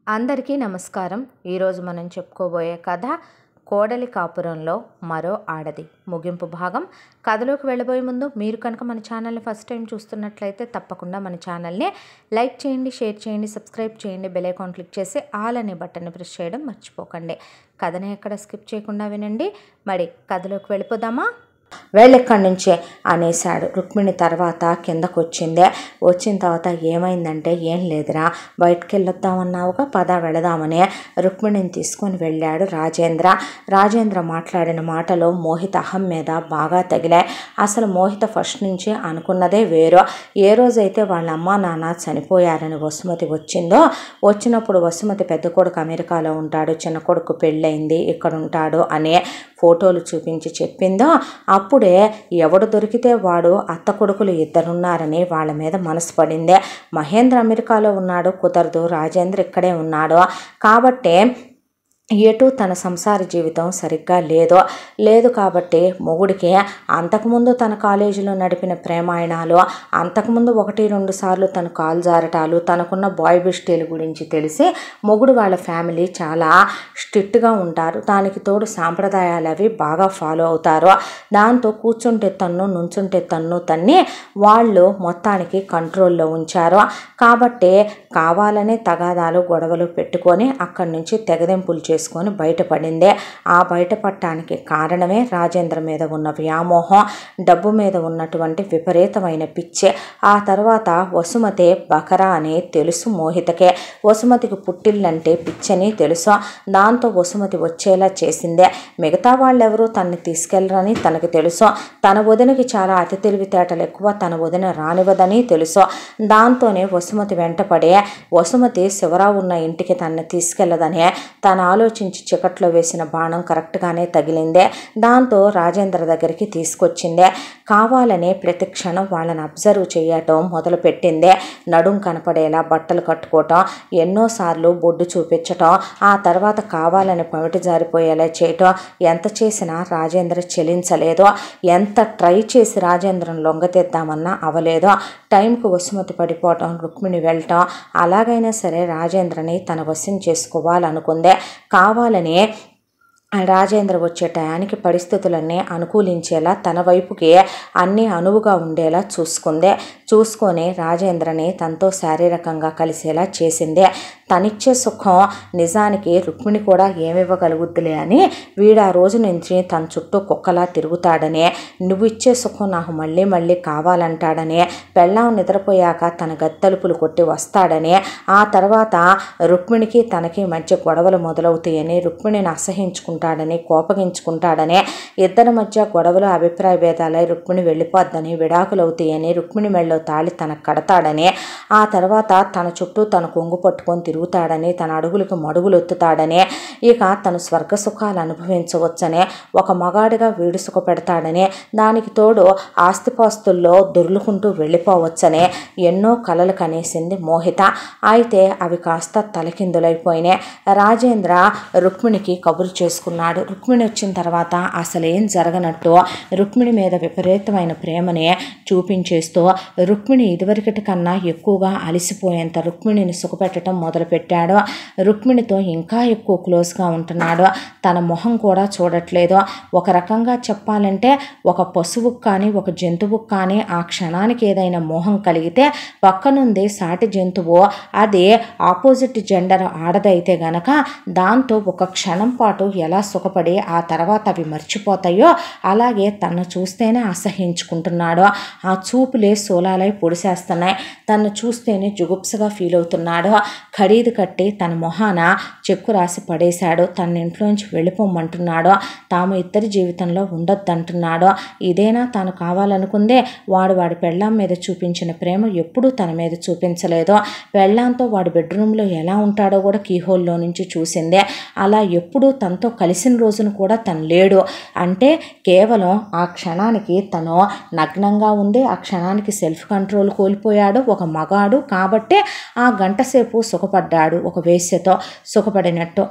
అందరికీ నమస్కారం ఈరోజు మనం చెప్పుకోబోయే కథ కోడలి కాపురంలో మరో ఆడది ముగింపు భాగం కథలోకి వెళ్ళబోయే ముందు మీరు కనుక మన ఛానల్ని ఫస్ట్ టైం చూస్తున్నట్లయితే తప్పకుండా మన ఛానల్ని లైక్ చేయండి షేర్ చేయండి సబ్స్క్రైబ్ చేయండి బెల్ ఐకాన్ క్లిక్ చేసి ఆల్ అనే బటన్ని ప్రెస్ చేయడం మర్చిపోకండి కథని ఎక్కడ స్కిప్ చేయకుండా వినండి మరి కథలోకి వెళ్ళిపోదామా వెళ్ళెక్కడి నుంచే అనేశాడు రుక్మిణి తర్వాత కిందకు వచ్చిందే వచ్చిన తర్వాత ఏమైందంటే ఏం లేదురా బయటకు వెళ్ళొద్దామన్నావుగా పద వెళదామని రుక్మిణిని తీసుకొని వెళ్ళాడు రాజేంద్ర రాజేంద్ర మాట్లాడిన మాటలు మోహిత అహం మీద బాగా తగిలాయి అసలు మోహిత ఫస్ట్ నుంచి అనుకున్నదే వేరు ఏ రోజైతే వాళ్ళ అమ్మా నాన్న చనిపోయారని వసుమతి వచ్చిందో వచ్చినప్పుడు వసుమతి పెద్ద కొడుకు అమెరికాలో ఉంటాడు చిన్న కొడుకు పెళ్ళయింది ఇక్కడ ఉంటాడు అనే ఫోటోలు చూపించి చెప్పిందో అప్పుడే ఎవడు దొరికితే వాడు అత్త కొడుకులు ఇద్దరున్నారని వాళ్ళ మీద మనసు పడిందే మహేంద్ర అమెరికాలో ఉన్నాడు కుదరదు రాజేంద్ర ఇక్కడే ఉన్నాడు కాబట్టే ఎటు తన సంసార జీవితం సరిగ్గా లేదో లేదు కాబట్టి మొగుడికి అంతకుముందు తన కాలేజీలో నడిపిన ప్రేమాయణాలు అంతకుముందు ఒకటి రెండు సార్లు తను కాలు జారటాలు తనకున్న బాయ్ బిస్టీల గురించి తెలిసి మొగుడు వాళ్ళ ఫ్యామిలీ చాలా స్ట్రిక్ట్గా ఉంటారు దానికి తోడు సాంప్రదాయాలు అవి బాగా ఫాలో అవుతారు దాంతో కూర్చుంటే తన్ను నుంచుంటే తన్ను తన్ని వాళ్ళు మొత్తానికి కంట్రోల్లో ఉంచారు కాబట్టి కావాలనే తగాదాలు గొడవలు పెట్టుకొని అక్కడి నుంచి తెగదెంపులు చేసుకొని బయటపడిందే ఆ బయటపడటానికి కారణమే రాజేంద్ర మీద ఉన్న వ్యామోహం డబ్బు మీద ఉన్నటువంటి విపరీతమైన పిచ్చే ఆ తర్వాత వసుమతి బకరా అని తెలుసు మోహితకే వసుమతికి పుట్టిల్లంటే పిచ్చని తెలుసు దాంతో వసుమతి వచ్చేలా చేసిందే మిగతా వాళ్ళెవరూ తనని తీసుకెళ్లరని తనకి తెలుసు తన వదినకి చాలా అతి తెలివితేటలు ఎక్కువ తన వదిన రానివ్వదని తెలుసు దాంతోనే వసుమతి వెంటపడే వసుమతి శివరావు ఉన్న ఇంటికి తనని తీసుకెళ్లదని తన ఆలోచించి చికట్లో వేసిన బాణం కరెక్ట్గానే తగిలిందే దాంతో రాజేంద్ర దగ్గరికి తీసుకొచ్చిందే కావాలనే ప్రతి క్షణం వాళ్ళని అబ్జర్వ్ చేయటం మొదలుపెట్టిందే నడుం కనపడేలా బట్టలు కట్టుకోవటం ఎన్నోసార్లు బొడ్డు చూపించటం ఆ తర్వాత కావాలని పమిటి జారిపోయేలా చేయటం ఎంత చేసినా రాజేంద్ర చెలించలేదు ఎంత ట్రై చేసి రాజేంద్రం లొంగతెద్దామన్నా అవలేదు టైంకు వసుమతి పడిపోవటం రుక్మిణి వెళ్ళటం అలాగైనా సరే రాజేంద్రని తన వశం చేసుకోవాలనుకుందే కావాలని రాజేంద్ర వచ్చే టయానికి పరిస్థితులన్నీ అనుకూలించేలా తన వైపుకి అన్నీ అనువుగా ఉండేలా చూసుకుందే చూసుకొని రాజేంద్రని తనతో శారీరకంగా కలిసేలా చేసిందే తనిచ్చే సుఖం నిజానికి రుక్మిణి కూడా ఏమివ్వగలుగుద్దులే అని వీడు ఆ రోజు నుంచి తన చుట్టూ కుక్కలా తిరుగుతాడని నువ్వు ఇచ్చే సుఖం నాకు మళ్ళీ మళ్ళీ కావాలంటాడని పెళ్ళాం నిద్రపోయాక తన గత్తలుపులు కొట్టి వస్తాడని ఆ తర్వాత రుక్మిణికి తనకి మధ్య గొడవలు మొదలవుతాయని రుక్మిణిని అసహించుకుంటాడని కోపగించుకుంటాడని ఇద్దరి మధ్య గొడవలు అభిప్రాయ భేదాలై రుక్మిణి వెళ్ళిపోద్దని విడాకులు అవుతాయని రుక్మిణి మెళ్ళో తాళి తనకు కడతాడని ఆ తర్వాత తన చుట్టూ తన కొంగు పట్టుకొని తిరుగుతాడని తన అడుగులకు మడుగులు ఎత్తుతాడని ఇక తను స్వర్గ సుఖాలు అనుభవించవచ్చని ఒక మగాడిగా వీడు సుఖపెడతాడని దానికి తోడు ఆస్తిపాస్తుల్లో దొర్లుకుంటూ వెళ్ళిపోవచ్చని ఎన్నో కలలు కనేసింది మోహిత అయితే అవి కాస్త తలకిందులైపోయినాయి రాజేంద్ర రుక్మిణికి కబురు చేసుకున్నాడు రుక్మిణి వచ్చిన తర్వాత అసలేం జరగనట్టు రుక్మిణి మీద విపరీతమైన ప్రేమని చూపించేస్తూ రుక్మిణి ఇదివరకటి కన్నా ఎక్కువగా అలసిపోయేంత రుక్మిణిని సుఖపెట్టడం మొదలుపెట్టాడు రుక్మిణితో ఇంకా ఎక్కువ క్లోజ్గా ఉంటున్నాడు తన మొహం కూడా చూడట్లేదు ఒక రకంగా చెప్పాలంటే ఒక పశువుకు కానీ ఒక జంతువుకు కానీ ఆ క్షణానికి ఏదైనా మోహం కలిగితే పక్కనుంది సాటి జంతువు అది ఆపోజిట్ జెండర్ ఆడదైతే గనక దాంతో ఒక క్షణం పాటు ఎలా సుఖపడి ఆ తర్వాత అవి మర్చిపోతాయో అలాగే తను చూస్తేనే అసహించుకుంటున్నాడు ఆ చూపులే సోలాలై పొడిసేస్తున్నాయి తను చూస్తేనే జుగుప్సగా ఫీల్ అవుతున్నాడు ఖరీదు కట్టి తన మొహాన చెక్కు రాసి పడేశాడు తన ఇంట్లోంచి వెళ్ళిపోమంటున్నాడు తాము ఇద్దరి జీవితంలో ఉండొద్దంటున్నాడు ఇదేనా తాను కావాలనుకుందే వాడు వాడి పెళ్ళాం మీద చూపించిన ప్రేమ ఎప్పుడూ తన మీద చూపించలేదు పెళ్ళాంతో వాడి బెడ్రూమ్లో ఎలా ఉంటాడో కూడా కీహోల్లో నుంచి చూసిందే అలా ఎప్పుడూ తనతో కలిసిన రోజును కూడా తను లేడు అంటే కేవలం ఆ క్షణానికి తను నగ్నంగా ఉంది ఆ క్షణానికి సెల్ఫ్ కంట్రోల్ కోల్పోయాడు ఒక మగాడు కాబట్టే ఆ గంట సేపు సుఖపడ్డాడు ఒక వేశ్యతో సుఖపడినట్టు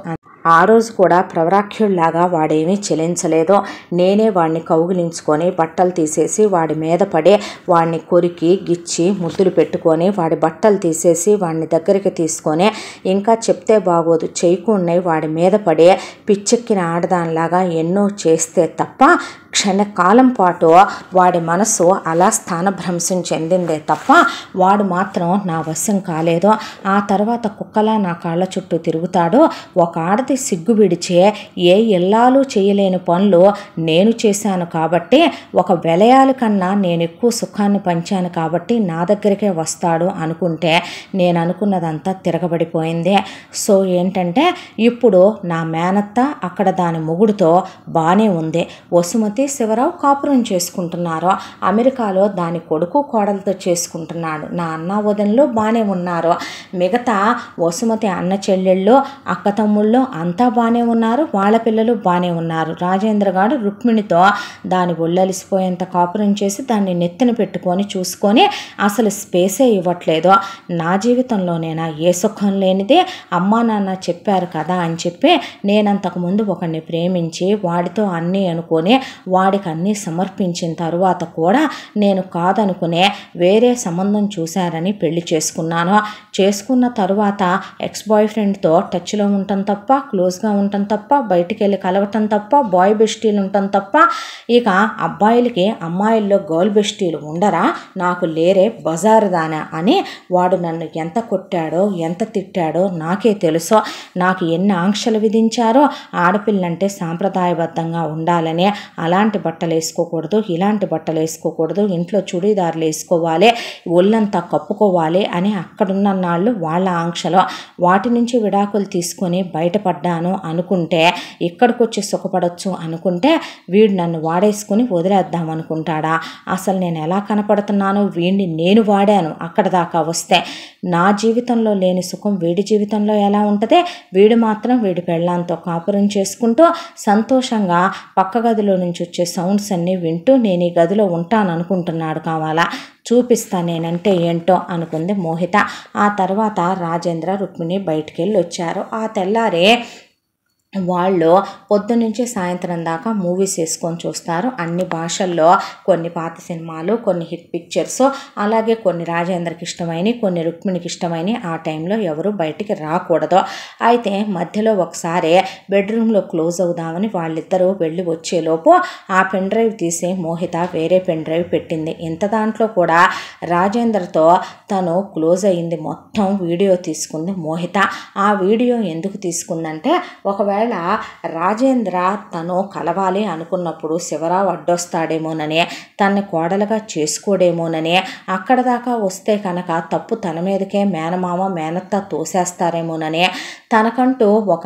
ఆ రోజు కూడా ప్రవరాఖ్యుల్లాగా వాడేమీ చెలించలేదు నేనే వాడిని కౌగిలించుకొని బట్టలు తీసేసి వాడి మీద పడి వాడిని కొరికి గిచ్చి ముద్దులు పెట్టుకొని వాడి బట్టలు తీసేసి వాడిని దగ్గరికి తీసుకొని ఇంకా చెప్తే బాగోదు చేయకుండా వాడి మీద పడి పిచ్చెక్కిన ఆడదానిలాగా ఎన్నో చేస్తే తప్ప క్షణకాలం పాటు వాడి మనసు అలా స్థానభ్రంశం చెందిందే తప్ప వాడు మాత్రం నా వశం కాలేదు ఆ తర్వాత కుక్కలా నా కాళ్ళ చుట్టూ తిరుగుతాడు ఒక ఆడది సిగ్గు విడిచే ఏ ఇల్లాలు చేయలేని పనులు నేను చేశాను కాబట్టి ఒక వెలయాల కన్నా నేను ఎక్కువ సుఖాన్ని పంచాను కాబట్టి నా దగ్గరికే వస్తాడు అనుకుంటే నేను అనుకున్నదంతా తిరగబడిపోయింది సో ఏంటంటే ఇప్పుడు నా మేనత్త అక్కడ దాని మొగుడుతో బాగానే ఉంది వసుమతి శివరావు కాపురం చేసుకుంటున్నారు అమెరికాలో దాని కొడుకు కోడలతో చేసుకుంటున్నాడు నా అన్న వదనలు బాగానే ఉన్నారు మిగతా వసుమతి అన్న చెల్లెళ్ళు అక్క తమ్ముళ్ళు అంతా బాగానే ఉన్నారు వాళ్ళ పిల్లలు బాగానే ఉన్నారు రాజేంద్ర గారు రుక్మిణితో దాని ఒళ్ళలిసిపోయేంత కాపురం చేసి దాన్ని నెత్తిన పెట్టుకొని చూసుకొని అసలు స్పేసే ఇవ్వట్లేదు నా జీవితంలోనేనా ఏ సుఖం లేనిదే అమ్మా నాన్న చెప్పారు కదా అని చెప్పి నేనంతకుముందు ఒకరిని ప్రేమించి వాడితో అన్నీ అనుకొని వాడికి అన్నీ సమర్పించిన తరువాత కూడా నేను కాదనుకునే వేరే సంబంధం చూశారని పెళ్లి చేసుకున్నాను చేసుకున్న తరువాత ఎక్స్ బాయ్ ఫ్రెండ్తో టచ్లో ఉండటం తప్ప క్లోజ్గా ఉండటం తప్ప బయటికి వెళ్ళి కలవటం తప్ప బాయ్ బెస్టీలు ఉండటం తప్ప ఇక అబ్బాయిలకి అమ్మాయిల్లో గర్ల్ బెస్టీలు ఉండరా నాకు లేరే బజారు దానా అని వాడు నన్ను ఎంత కొట్టాడో ఎంత తిట్టాడో నాకే తెలుసు నాకు ఎన్ని ఆంక్షలు విధించారో ఆడపిల్లంటే సాంప్రదాయబద్ధంగా ఉండాలని అలాంటి బట్టలు వేసుకోకూడదు ఇలాంటి బట్టలు వేసుకోకూడదు ఇంట్లో చుడీదారులు వేసుకోవాలి ఒళ్ళంతా కప్పుకోవాలి అని అక్కడున్న నాళ్ళు వాళ్ళ ఆంక్షలు వాటి నుంచి విడాకులు తీసుకొని బయటపడ్డాను అనుకుంటే ఇక్కడికి వచ్చి సుఖపడవచ్చు అనుకుంటే వీడు నన్ను వాడేసుకుని వదిలేద్దాం అనుకుంటాడా అసలు నేను ఎలా కనపడుతున్నాను వీడిని నేను వాడాను అక్కడ దాకా వస్తే నా జీవితంలో లేని సుఖం వీడి జీవితంలో ఎలా ఉంటుంది వీడు మాత్రం వీడి పెళ్ళాంతో కాపురం చేసుకుంటూ సంతోషంగా పక్క గదిలో నుంచి వచ్చే సౌండ్స్ అన్నీ వింటూ నేను ఈ గదిలో ఉంటాను అనుకుంటున్నాడు కావాలా చూపిస్తా నేనంటే ఏంటో అనుకుంది మోహిత ఆ తర్వాత రాజేంద్ర రుక్మిణి బయటికి వెళ్ళి వచ్చారు ఆ తెల్లారే వాళ్ళు పొద్దునుంచి సాయంత్రం దాకా మూవీస్ వేసుకొని చూస్తారు అన్ని భాషల్లో కొన్ని పాత సినిమాలు కొన్ని హిట్ పిక్చర్స్ అలాగే కొన్ని రాజేంద్రకి ఇష్టమైనవి కొన్ని రుక్మిణికి ఇష్టమైనవి ఆ టైంలో ఎవరు బయటికి రాకూడదు అయితే మధ్యలో ఒకసారి బెడ్రూమ్లో క్లోజ్ అవుదామని వాళ్ళిద్దరూ వెళ్ళి వచ్చేలోపు ఆ పెన్ డ్రైవ్ తీసి మోహిత వేరే పెన్ డ్రైవ్ పెట్టింది ఇంత దాంట్లో కూడా రాజేంద్రతో తను క్లోజ్ అయ్యింది మొత్తం వీడియో తీసుకుంది మోహిత ఆ వీడియో ఎందుకు తీసుకుందంటే ఒకవేళ రాజేంద్ర తను కలవాలి అనుకున్నప్పుడు శివరావు అడ్డొస్తాడేమోనని తన్ని కోడలుగా చేసుకోడేమోనని అక్కడ దాకా వస్తే కనుక తప్పు తన మీదకే మేనమామ మేనత్త తోసేస్తారేమోనని తనకంటూ ఒక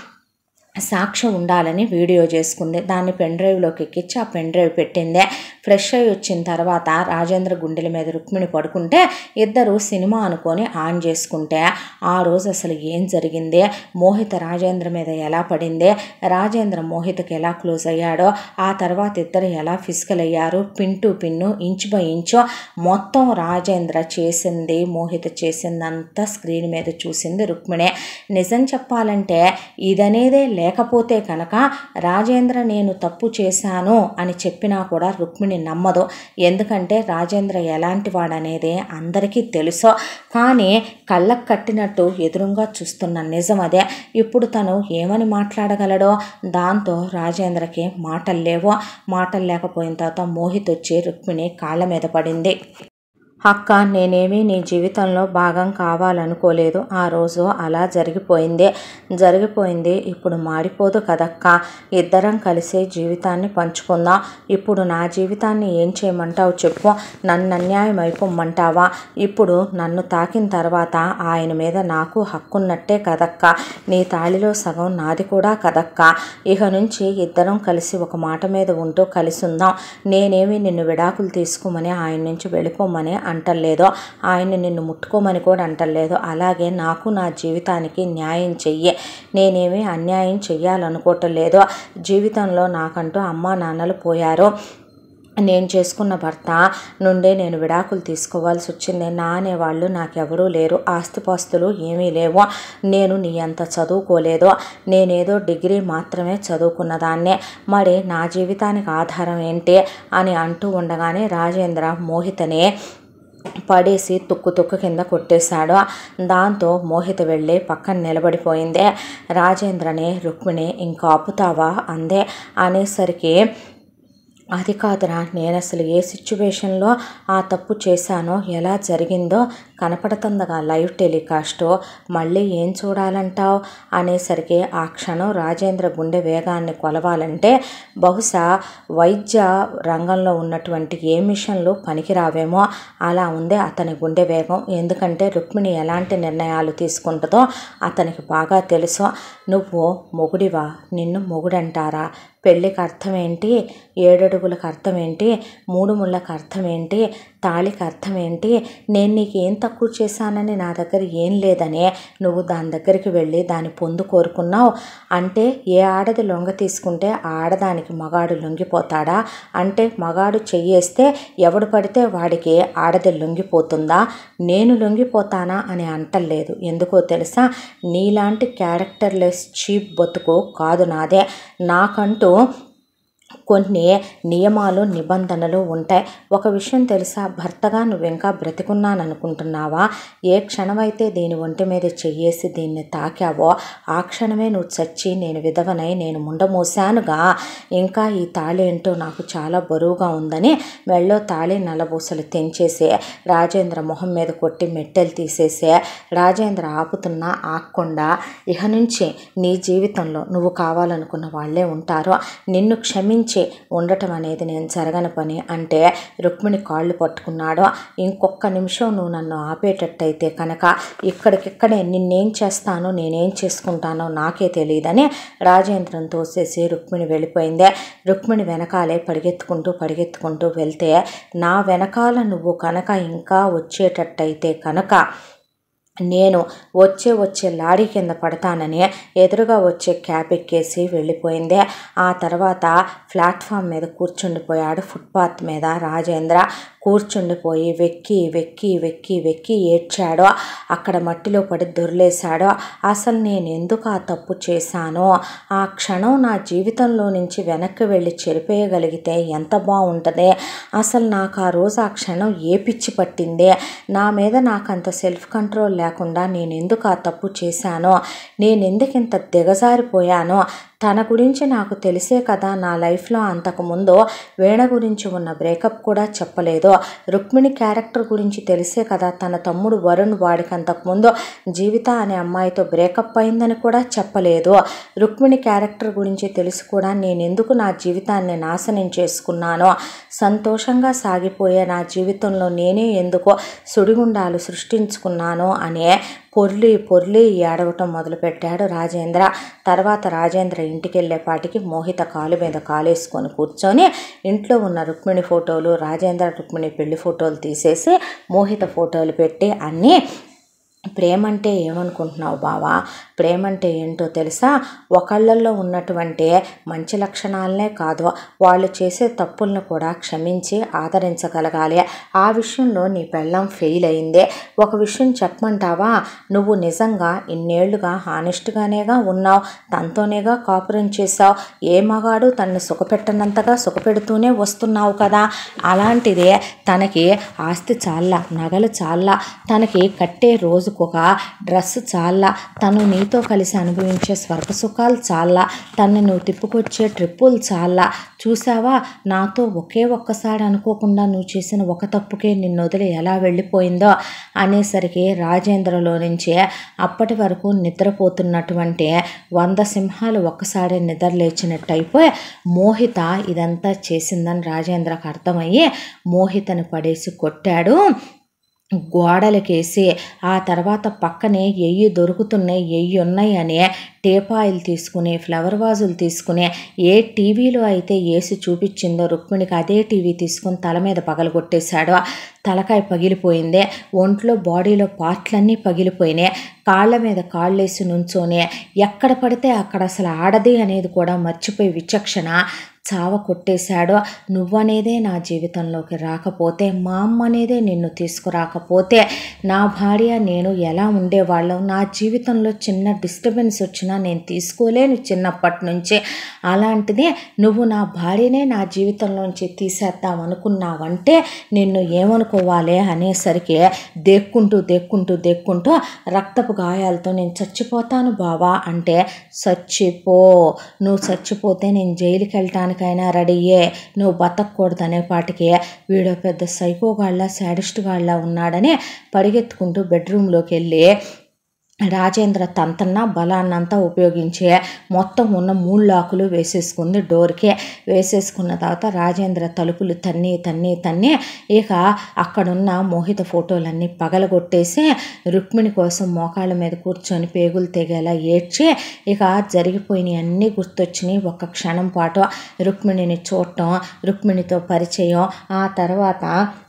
సాక్ష్యం ఉండాలని వీడియో చేసుకుంది దాన్ని పెన్ డ్రైవ్లోకి ఎక్కించి ఆ పెన్ డ్రైవ్ పెట్టిందే ఫ్రెష్ అయ్యి వచ్చిన తర్వాత రాజేంద్ర గుండెల మీద రుక్మిణి పడుకుంటే ఇద్దరు సినిమా అనుకొని ఆన్ చేసుకుంటే ఆ రోజు అసలు ఏం జరిగింది మోహిత రాజేంద్ర మీద ఎలా పడింది రాజేంద్ర మోహితకి ఎలా క్లోజ్ అయ్యాడో ఆ తర్వాత ఇద్దరు ఎలా ఫిజికల్ అయ్యారు pin to pin inch by inch మొత్తం రాజేంద్ర చేసింది మోహిత చేసిందంతా స్క్రీన్ మీద చూసింది రుక్మిణి నిజం చెప్పాలంటే ఇదనేదే లేకపోతే కనుక రాజేంద్ర నేను తప్పు చేశాను అని చెప్పినా కూడా రుక్మిణి నమ్మదు ఎందుకంటే రాజేంద్ర ఎలాంటి వాడనేది అందరికీ తెలుసు కానీ కళ్ళకు కట్టినట్టు ఎదురుగా చూస్తున్న నిజం అదే ఇప్పుడు తను ఏమని మాట్లాడగలడో దాంతో రాజేంద్రకి మాటలు లేవు మాటలు లేకపోయిన తర్వాత మోహిత్ వచ్చి రుక్మిణి కాళ్ళ మీద పడింది అక్క నేనేమీ నీ జీవితంలో భాగం కావాలనుకోలేదు ఆ రోజు అలా జరిగిపోయింది జరిగిపోయింది ఇప్పుడు మాడిపోదు కదక్క ఇద్దరం కలిసి జీవితాన్ని పంచుకుందాం ఇప్పుడు నా జీవితాన్ని ఏం చేయమంటావు చెప్పు నన్ను అన్యాయం అయిపోమ్మంటావా ఇప్పుడు నన్ను తాకిన తర్వాత ఆయన మీద నాకు హక్కున్నట్టే కదక్క నీ తాళిలో సగం నాది కూడా కదక్క ఇక నుంచి ఇద్దరం కలిసి ఒక మాట మీద ఉంటూ కలిసి ఉందాం నేనేమి నిన్ను విడాకులు తీసుకోమని ఆయన నుంచి వెళ్ళిపోమని అంటలేదు ఆయన నిన్ను ముట్టుకోమని కూడా అంటలేదు అలాగే నాకు నా జీవితానికి న్యాయం చెయ్యి నేనేమి అన్యాయం చెయ్యాలనుకోవటం లేదు జీవితంలో నాకంటూ అమ్మా నాన్నలు పోయారు నేను చేసుకున్న భర్త నుండే నేను విడాకులు తీసుకోవాల్సి వచ్చింది నా అనేవాళ్ళు నాకెవరూ లేరు ఆస్తిపాస్తులు ఏమీ లేవు నేను నీ అంత చదువుకోలేదు నేనేదో డిగ్రీ మాత్రమే చదువుకున్న దాన్నే మరి నా జీవితానికి ఆధారం ఏంటి అని అంటూ ఉండగానే రాజేంద్ర మోహితని పడేసి తుక్కు తుక్కు కింద కొట్టేశాడు దాంతో మోహిత వెళ్ళి పక్కన నిలబడిపోయింది రాజేంద్రని రుక్మిణి ఇంకా ఆపుతావా అందే అనేసరికి అది కాదురా నేను అసలు ఏ సిచ్యువేషన్లో ఆ తప్పు చేశానో ఎలా జరిగిందో కనపడుతుందగా లైవ్ టెలికాస్ట్ మళ్ళీ ఏం చూడాలంటావు అనేసరికి ఆ క్షణం రాజేంద్ర గుండె వేగాన్ని కొలవాలంటే బహుశా వైద్య రంగంలో ఉన్నటువంటి ఏ మిషన్లు పనికిరావేమో అలా ఉంది అతని గుండె వేగం ఎందుకంటే రుక్మిణి ఎలాంటి నిర్ణయాలు తీసుకుంటుందో అతనికి బాగా తెలుసు నువ్వు మొగుడివా నిన్ను మొగుడంటారా పెళ్ళికి అర్థం ఏంటి ఏడడుగులకు అర్థం ఏంటి మూడు ముళ్ళకి అర్థం ఏంటి తాళికి అర్థం ఏంటి నేను నీకు ఏం తక్కువ చేశానని నా దగ్గర ఏం లేదనే నువ్వు దాని దగ్గరికి వెళ్ళి దాని పొందు కోరుకున్నావు అంటే ఏ ఆడది లొంగ తీసుకుంటే ఆ ఆడదానికి మగాడు లొంగిపోతాడా అంటే మగాడు చెయ్యేస్తే ఎవడు పడితే వాడికి ఆడది లొంగిపోతుందా నేను లొంగిపోతానా అని అంటలేదు ఎందుకో తెలుసా నీలాంటి క్యారెక్టర్లెస్ చీప్ బతుకు కాదు నాదే నాకంటూ కొన్ని నియమాలు నిబంధనలు ఉంటాయి ఒక విషయం తెలుసా భర్తగా నువ్వు ఇంకా బ్రతికున్నాను అనుకుంటున్నావా ఏ క్షణమైతే దీని ఒంటి మీద చెయ్యేసి దీన్ని తాకావో ఆ క్షణమే నువ్వు చచ్చి నేను విధవనై నేను ముండమోసానుగా ఇంకా ఈ తాళి ఏంటో నాకు చాలా బరువుగా ఉందని మెళ్ళో తాళి నల్లబూసలు తెంచేసి రాజేంద్ర మొహం మీద కొట్టి మెట్టెలు తీసేసి రాజేంద్ర ఆపుతున్నా ఆగకుండా ఇహ నుంచి నీ జీవితంలో నువ్వు కావాలనుకున్న వాళ్ళే ఉంటారు నిన్ను క్షమించి ఉండటం అనేది నేను జరగని పని అంటే రుక్మిణి కాళ్ళు పట్టుకున్నాడు ఇంకొక నిమిషం నువ్వు నన్ను ఆపేటట్టయితే కనుక ఇక్కడికిక్కడే నిన్నేం చేస్తానో నేనేం చేసుకుంటానో నాకే తెలియదని రాజేంద్రం తోసేసి రుక్మిణి వెళ్ళిపోయింది రుక్మిణి వెనకాలే పరిగెత్తుకుంటూ పరిగెత్తుకుంటూ వెళ్తే నా వెనకాల నువ్వు కనుక ఇంకా వచ్చేటట్టయితే కనుక నేను వచ్చే వచ్చే లారీ కింద పడతానని ఎదురుగా వచ్చే క్యాబ్ ఎక్కేసి వెళ్ళిపోయింది ఆ తర్వాత ప్లాట్ఫామ్ మీద కూర్చుండిపోయాడు ఫుట్పాత్ మీద రాజేంద్ర కూర్చుండిపోయి వెక్కి వెక్కి వెక్కి వెక్కి ఏడ్చాడు అక్కడ మట్టిలో పడి దొర్లేశాడు అసలు నేను ఎందుకు ఆ తప్పు చేశానో ఆ క్షణం నా జీవితంలో నుంచి వెనక్కి వెళ్ళి చెరిపేయగలిగితే ఎంత బాగుంటుంది అసలు నాకు ఆ రోజు ఆ క్షణం ఏ పిచ్చి పట్టింది నా మీద నాకు అంత సెల్ఫ్ కంట్రోల్ లేకుండా నేను ఎందుకు ఆ తప్పు చేశానో నేను ఎందుకు ఇంత దిగజారిపోయానో తన గురించి నాకు తెలిసే కదా నా లైఫ్లో అంతకుముందు వీణ గురించి ఉన్న బ్రేకప్ కూడా చెప్పలేదు రుక్మిణి క్యారెక్టర్ గురించి తెలిసే కదా తన తమ్ముడు వరుణ్ వాడికి అంతకుముందు జీవిత అనే అమ్మాయితో బ్రేకప్ అయిందని కూడా చెప్పలేదు రుక్మిణి క్యారెక్టర్ గురించి తెలిసి కూడా నేను ఎందుకు నా జీవితాన్ని నాశనం చేసుకున్నానో సంతోషంగా సాగిపోయే నా జీవితంలో నేనే ఎందుకో సుడిగుండాలు సృష్టించుకున్నానో అనే పొర్లి పొర్లి ఏడవటం మొదలుపెట్టాడు రాజేంద్ర తర్వాత రాజేంద్ర ఇంటికి వెళ్ళేపాటికి మోహిత కాలు మీద కాలేసుకొని కూర్చొని ఇంట్లో ఉన్న రుక్మిణి ఫోటోలు రాజేంద్ర రుక్మిణి పెళ్లి ఫోటోలు తీసేసి మోహిత ఫోటోలు పెట్టి అన్నీ ప్రేమంటే ఏమనుకుంటున్నావు బావా ప్రేమంటే ఏంటో తెలుసా ఒకళ్ళల్లో ఉన్నటువంటి మంచి లక్షణాలనే కాదు వాళ్ళు చేసే తప్పులను కూడా క్షమించి ఆదరించగలగాలి ఆ విషయంలో నీ పెళ్ళం ఫెయిల్ అయింది ఒక విషయం చెప్పమంటావా నువ్వు నిజంగా ఇన్నేళ్లుగా హానెస్ట్గానేగా ఉన్నావు తనతోనేగా కాపురం చేసావు ఏ మగాడు తనని సుఖపెట్టనంతగా సుఖపెడుతూనే వస్తున్నావు కదా అలాంటిదే తనకి ఆస్తి చాలా నగలు చాలా తనకి కట్టే రోజుకొక డ్రెస్ చాలా తను నీతో కలిసి అనుభవించే స్వర్గ సుఖాలు చాలా తను నువ్వు తిప్పుకొచ్చే ట్రిప్పులు చాలా చూసావా నాతో ఒకే ఒక్కసారి అనుకోకుండా నువ్వు చేసిన ఒక తప్పుకే నిన్ను వదిలి ఎలా వెళ్ళిపోయిందో అనేసరికి రాజేంద్రలో నుంచి అప్పటి వరకు నిద్రపోతున్నటువంటి వంద సింహాలు ఒక్కసారి నిద్రలేచినట్టు అయిపోయి మోహిత ఇదంతా చేసిందని రాజేంద్రకు అర్థమయ్యి మోహితను పడేసి కొట్టాడు గోడలకేసి ఆ తర్వాత పక్కనే ఎయ్యి దొరుకుతున్నాయి ఎయ్యి ఉన్నాయి అని టేపాయిలు తీసుకుని ఫ్లవర్ వాజులు తీసుకుని ఏ టీవీలో అయితే వేసి చూపించిందో రుక్మిణికి అదే టీవీ తీసుకుని తల మీద పగలగొట్టేశాడు తలకాయ పగిలిపోయింది ఒంట్లో బాడీలో పార్ట్లన్నీ పగిలిపోయినాయి కాళ్ళ మీద కాళ్ళేసి నుంచోనే ఎక్కడ పడితే అక్కడ అసలు ఆడది అనేది కూడా మర్చిపోయి విచక్షణ చావ కొట్టేశాడో నువ్వనేదే నా జీవితంలోకి రాకపోతే మా అమ్మ అనేదే నిన్ను తీసుకురాకపోతే నా భార్య నేను ఎలా ఉండేవాళ్ళం నా జీవితంలో చిన్న డిస్టర్బెన్స్ వచ్చినా నేను తీసుకోలేను చిన్నప్పటి నుంచి అలాంటిది నువ్వు నా భార్యనే నా జీవితంలోంచి తీసేద్దాం అనుకున్నావంటే నిన్ను ఏమనుకోవాలి అనేసరికి దేక్కుంటూ దేక్కుంటూ దేక్కుంటూ రక్తపు గాయాలతో నేను చచ్చిపోతాను బావా అంటే చచ్చిపో నువ్వు చచ్చిపోతే నేను జైలుకి వెళ్ళటానికైనా రెడీయే నువ్వు బతకూడదు అనే పాటికి వీడో పెద్ద సైకోగాళ్ళ శాడిస్ట్ గాళ్ళ ఉన్నాడని పరిగెత్తుకుంటూ బెడ్రూమ్లోకి వెళ్ళి రాజేంద్ర తంతన్న బలాన్నంతా ఉపయోగించి మొత్తం ఉన్న మూడు లాకులు వేసేసుకుంది డోర్కి వేసేసుకున్న తర్వాత రాజేంద్ర తలుపులు తన్ని తన్ని తన్ని ఇక అక్కడున్న మోహిత ఫోటోలన్నీ పగలగొట్టేసి రుక్మిణి కోసం మోకాళ్ళ మీద కూర్చొని పేగులు తెగేలా ఏడ్చి ఇక జరిగిపోయినవి అన్నీ గుర్తొచ్చినాయి ఒక్క క్షణం పాటు రుక్మిణిని చూడటం రుక్మిణితో పరిచయం ఆ తర్వాత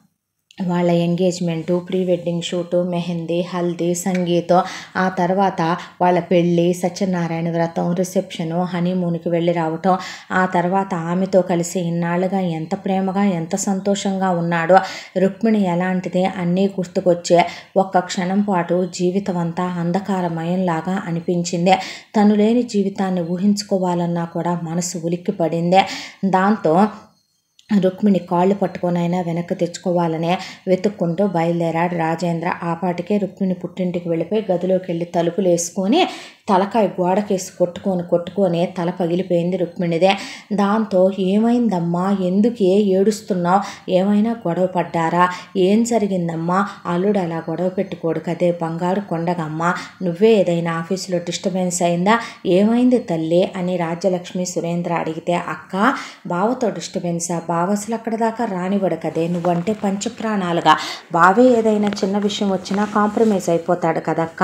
వాళ్ళ engagement pre wedding shoot mehndi haldi సంగీతం ఆ తర్వాత వాళ్ళ పెళ్ళి సత్యనారాయణ వ్రతం రిసెప్షను హనీమూన్కి వెళ్ళి రావటం ఆ తర్వాత ఆమెతో కలిసి ఇన్నాళ్ళుగా ఎంత ప్రేమగా ఎంత సంతోషంగా ఉన్నాడో రుక్మిణి ఎలాంటిది అన్నీ గుర్తుకొచ్చే ఒక్క క్షణం పాటు జీవితం అంతా అంధకారమయంలాగా అనిపించింది తను లేని జీవితాన్ని ఊహించుకోవాలన్నా కూడా మనసు ఉలిక్కి పడింది దాంతో రుక్మిణి కాళ్ళు పట్టుకొనైనా వెనక్కి తెచ్చుకోవాలనే వెతుక్కుంటూ బయలుదేరాడు రాజేంద్ర ఆ పాటికే రుక్మిణి పుట్టింటికి వెళ్ళిపోయి గదిలోకి వెళ్ళి తలుపులు వేసుకొని తలకాయ గోడకేసి కొట్టుకొని కొట్టుకొని తల పగిలిపోయింది రుక్మిణిదే దాంతో ఏమైందమ్మా ఎందుకే ఏడుస్తున్నావు ఏమైనా గొడవ పడ్డారా ఏం జరిగిందమ్మా అల్లుడు అలా గొడవ పెట్టుకోడు కదే బంగారు కొండగమ్మా నువ్వే ఏదైనా ఆఫీసులో డిస్టర్బెన్స్ అయిందా ఏమైంది తల్లి అని రాజ్యలక్ష్మి సురేంద్ర అడిగితే అక్క బావతో డిస్టర్బెన్సా బావ అసలు అక్కడ దాకా రానివ్వడు కదే నువ్వంటే పంచప్రాణాలుగా బావే ఏదైనా చిన్న విషయం వచ్చినా కాంప్రమైజ్ అయిపోతాడు కదక్క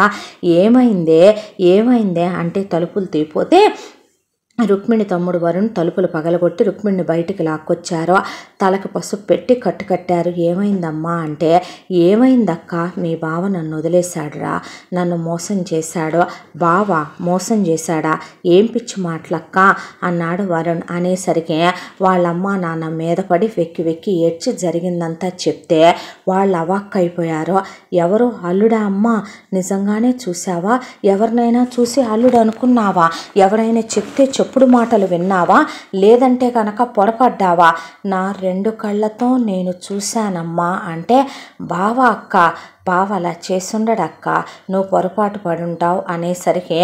ఏమైందే ఏమైందే అంటే తలుపులు తీపోతే రుక్మిణి తమ్ముడు వరుణ్ తలుపులు పగలగొట్టి రుక్మిణిని బయటికి లాక్కొచ్చారు తలకు పసుపు పెట్టి కట్టు కట్టారు ఏమైందమ్మా అంటే ఏమైందక్క మీ బావ నన్ను వదిలేశాడురా నన్ను మోసం చేశాడు బావ మోసం చేశాడా ఏం పిచ్చి మాటలక్క అన్నాడు వరుణ్ అనేసరికి వాళ్ళమ్మ నాన్న మీద పడి వెక్కి వెక్కి ఏడ్చి జరిగిందంతా చెప్తే వాళ్ళు అవాక్కైపోయారు ఎవరు అల్లుడా అమ్మ నిజంగానే చూసావా ఎవరినైనా చూసి అల్లుడు అనుకున్నావా ఎవరైనా చెప్తే చెప్పుడు మాటలు విన్నావా లేదంటే కనుక పొరపడ్డావా నా రెండు కళ్ళతో నేను చూశానమ్మా అంటే బావ అక్క బావ అలా చేసుండడక్క నువ్వు పొరపాటు పడుంటావు అనేసరికి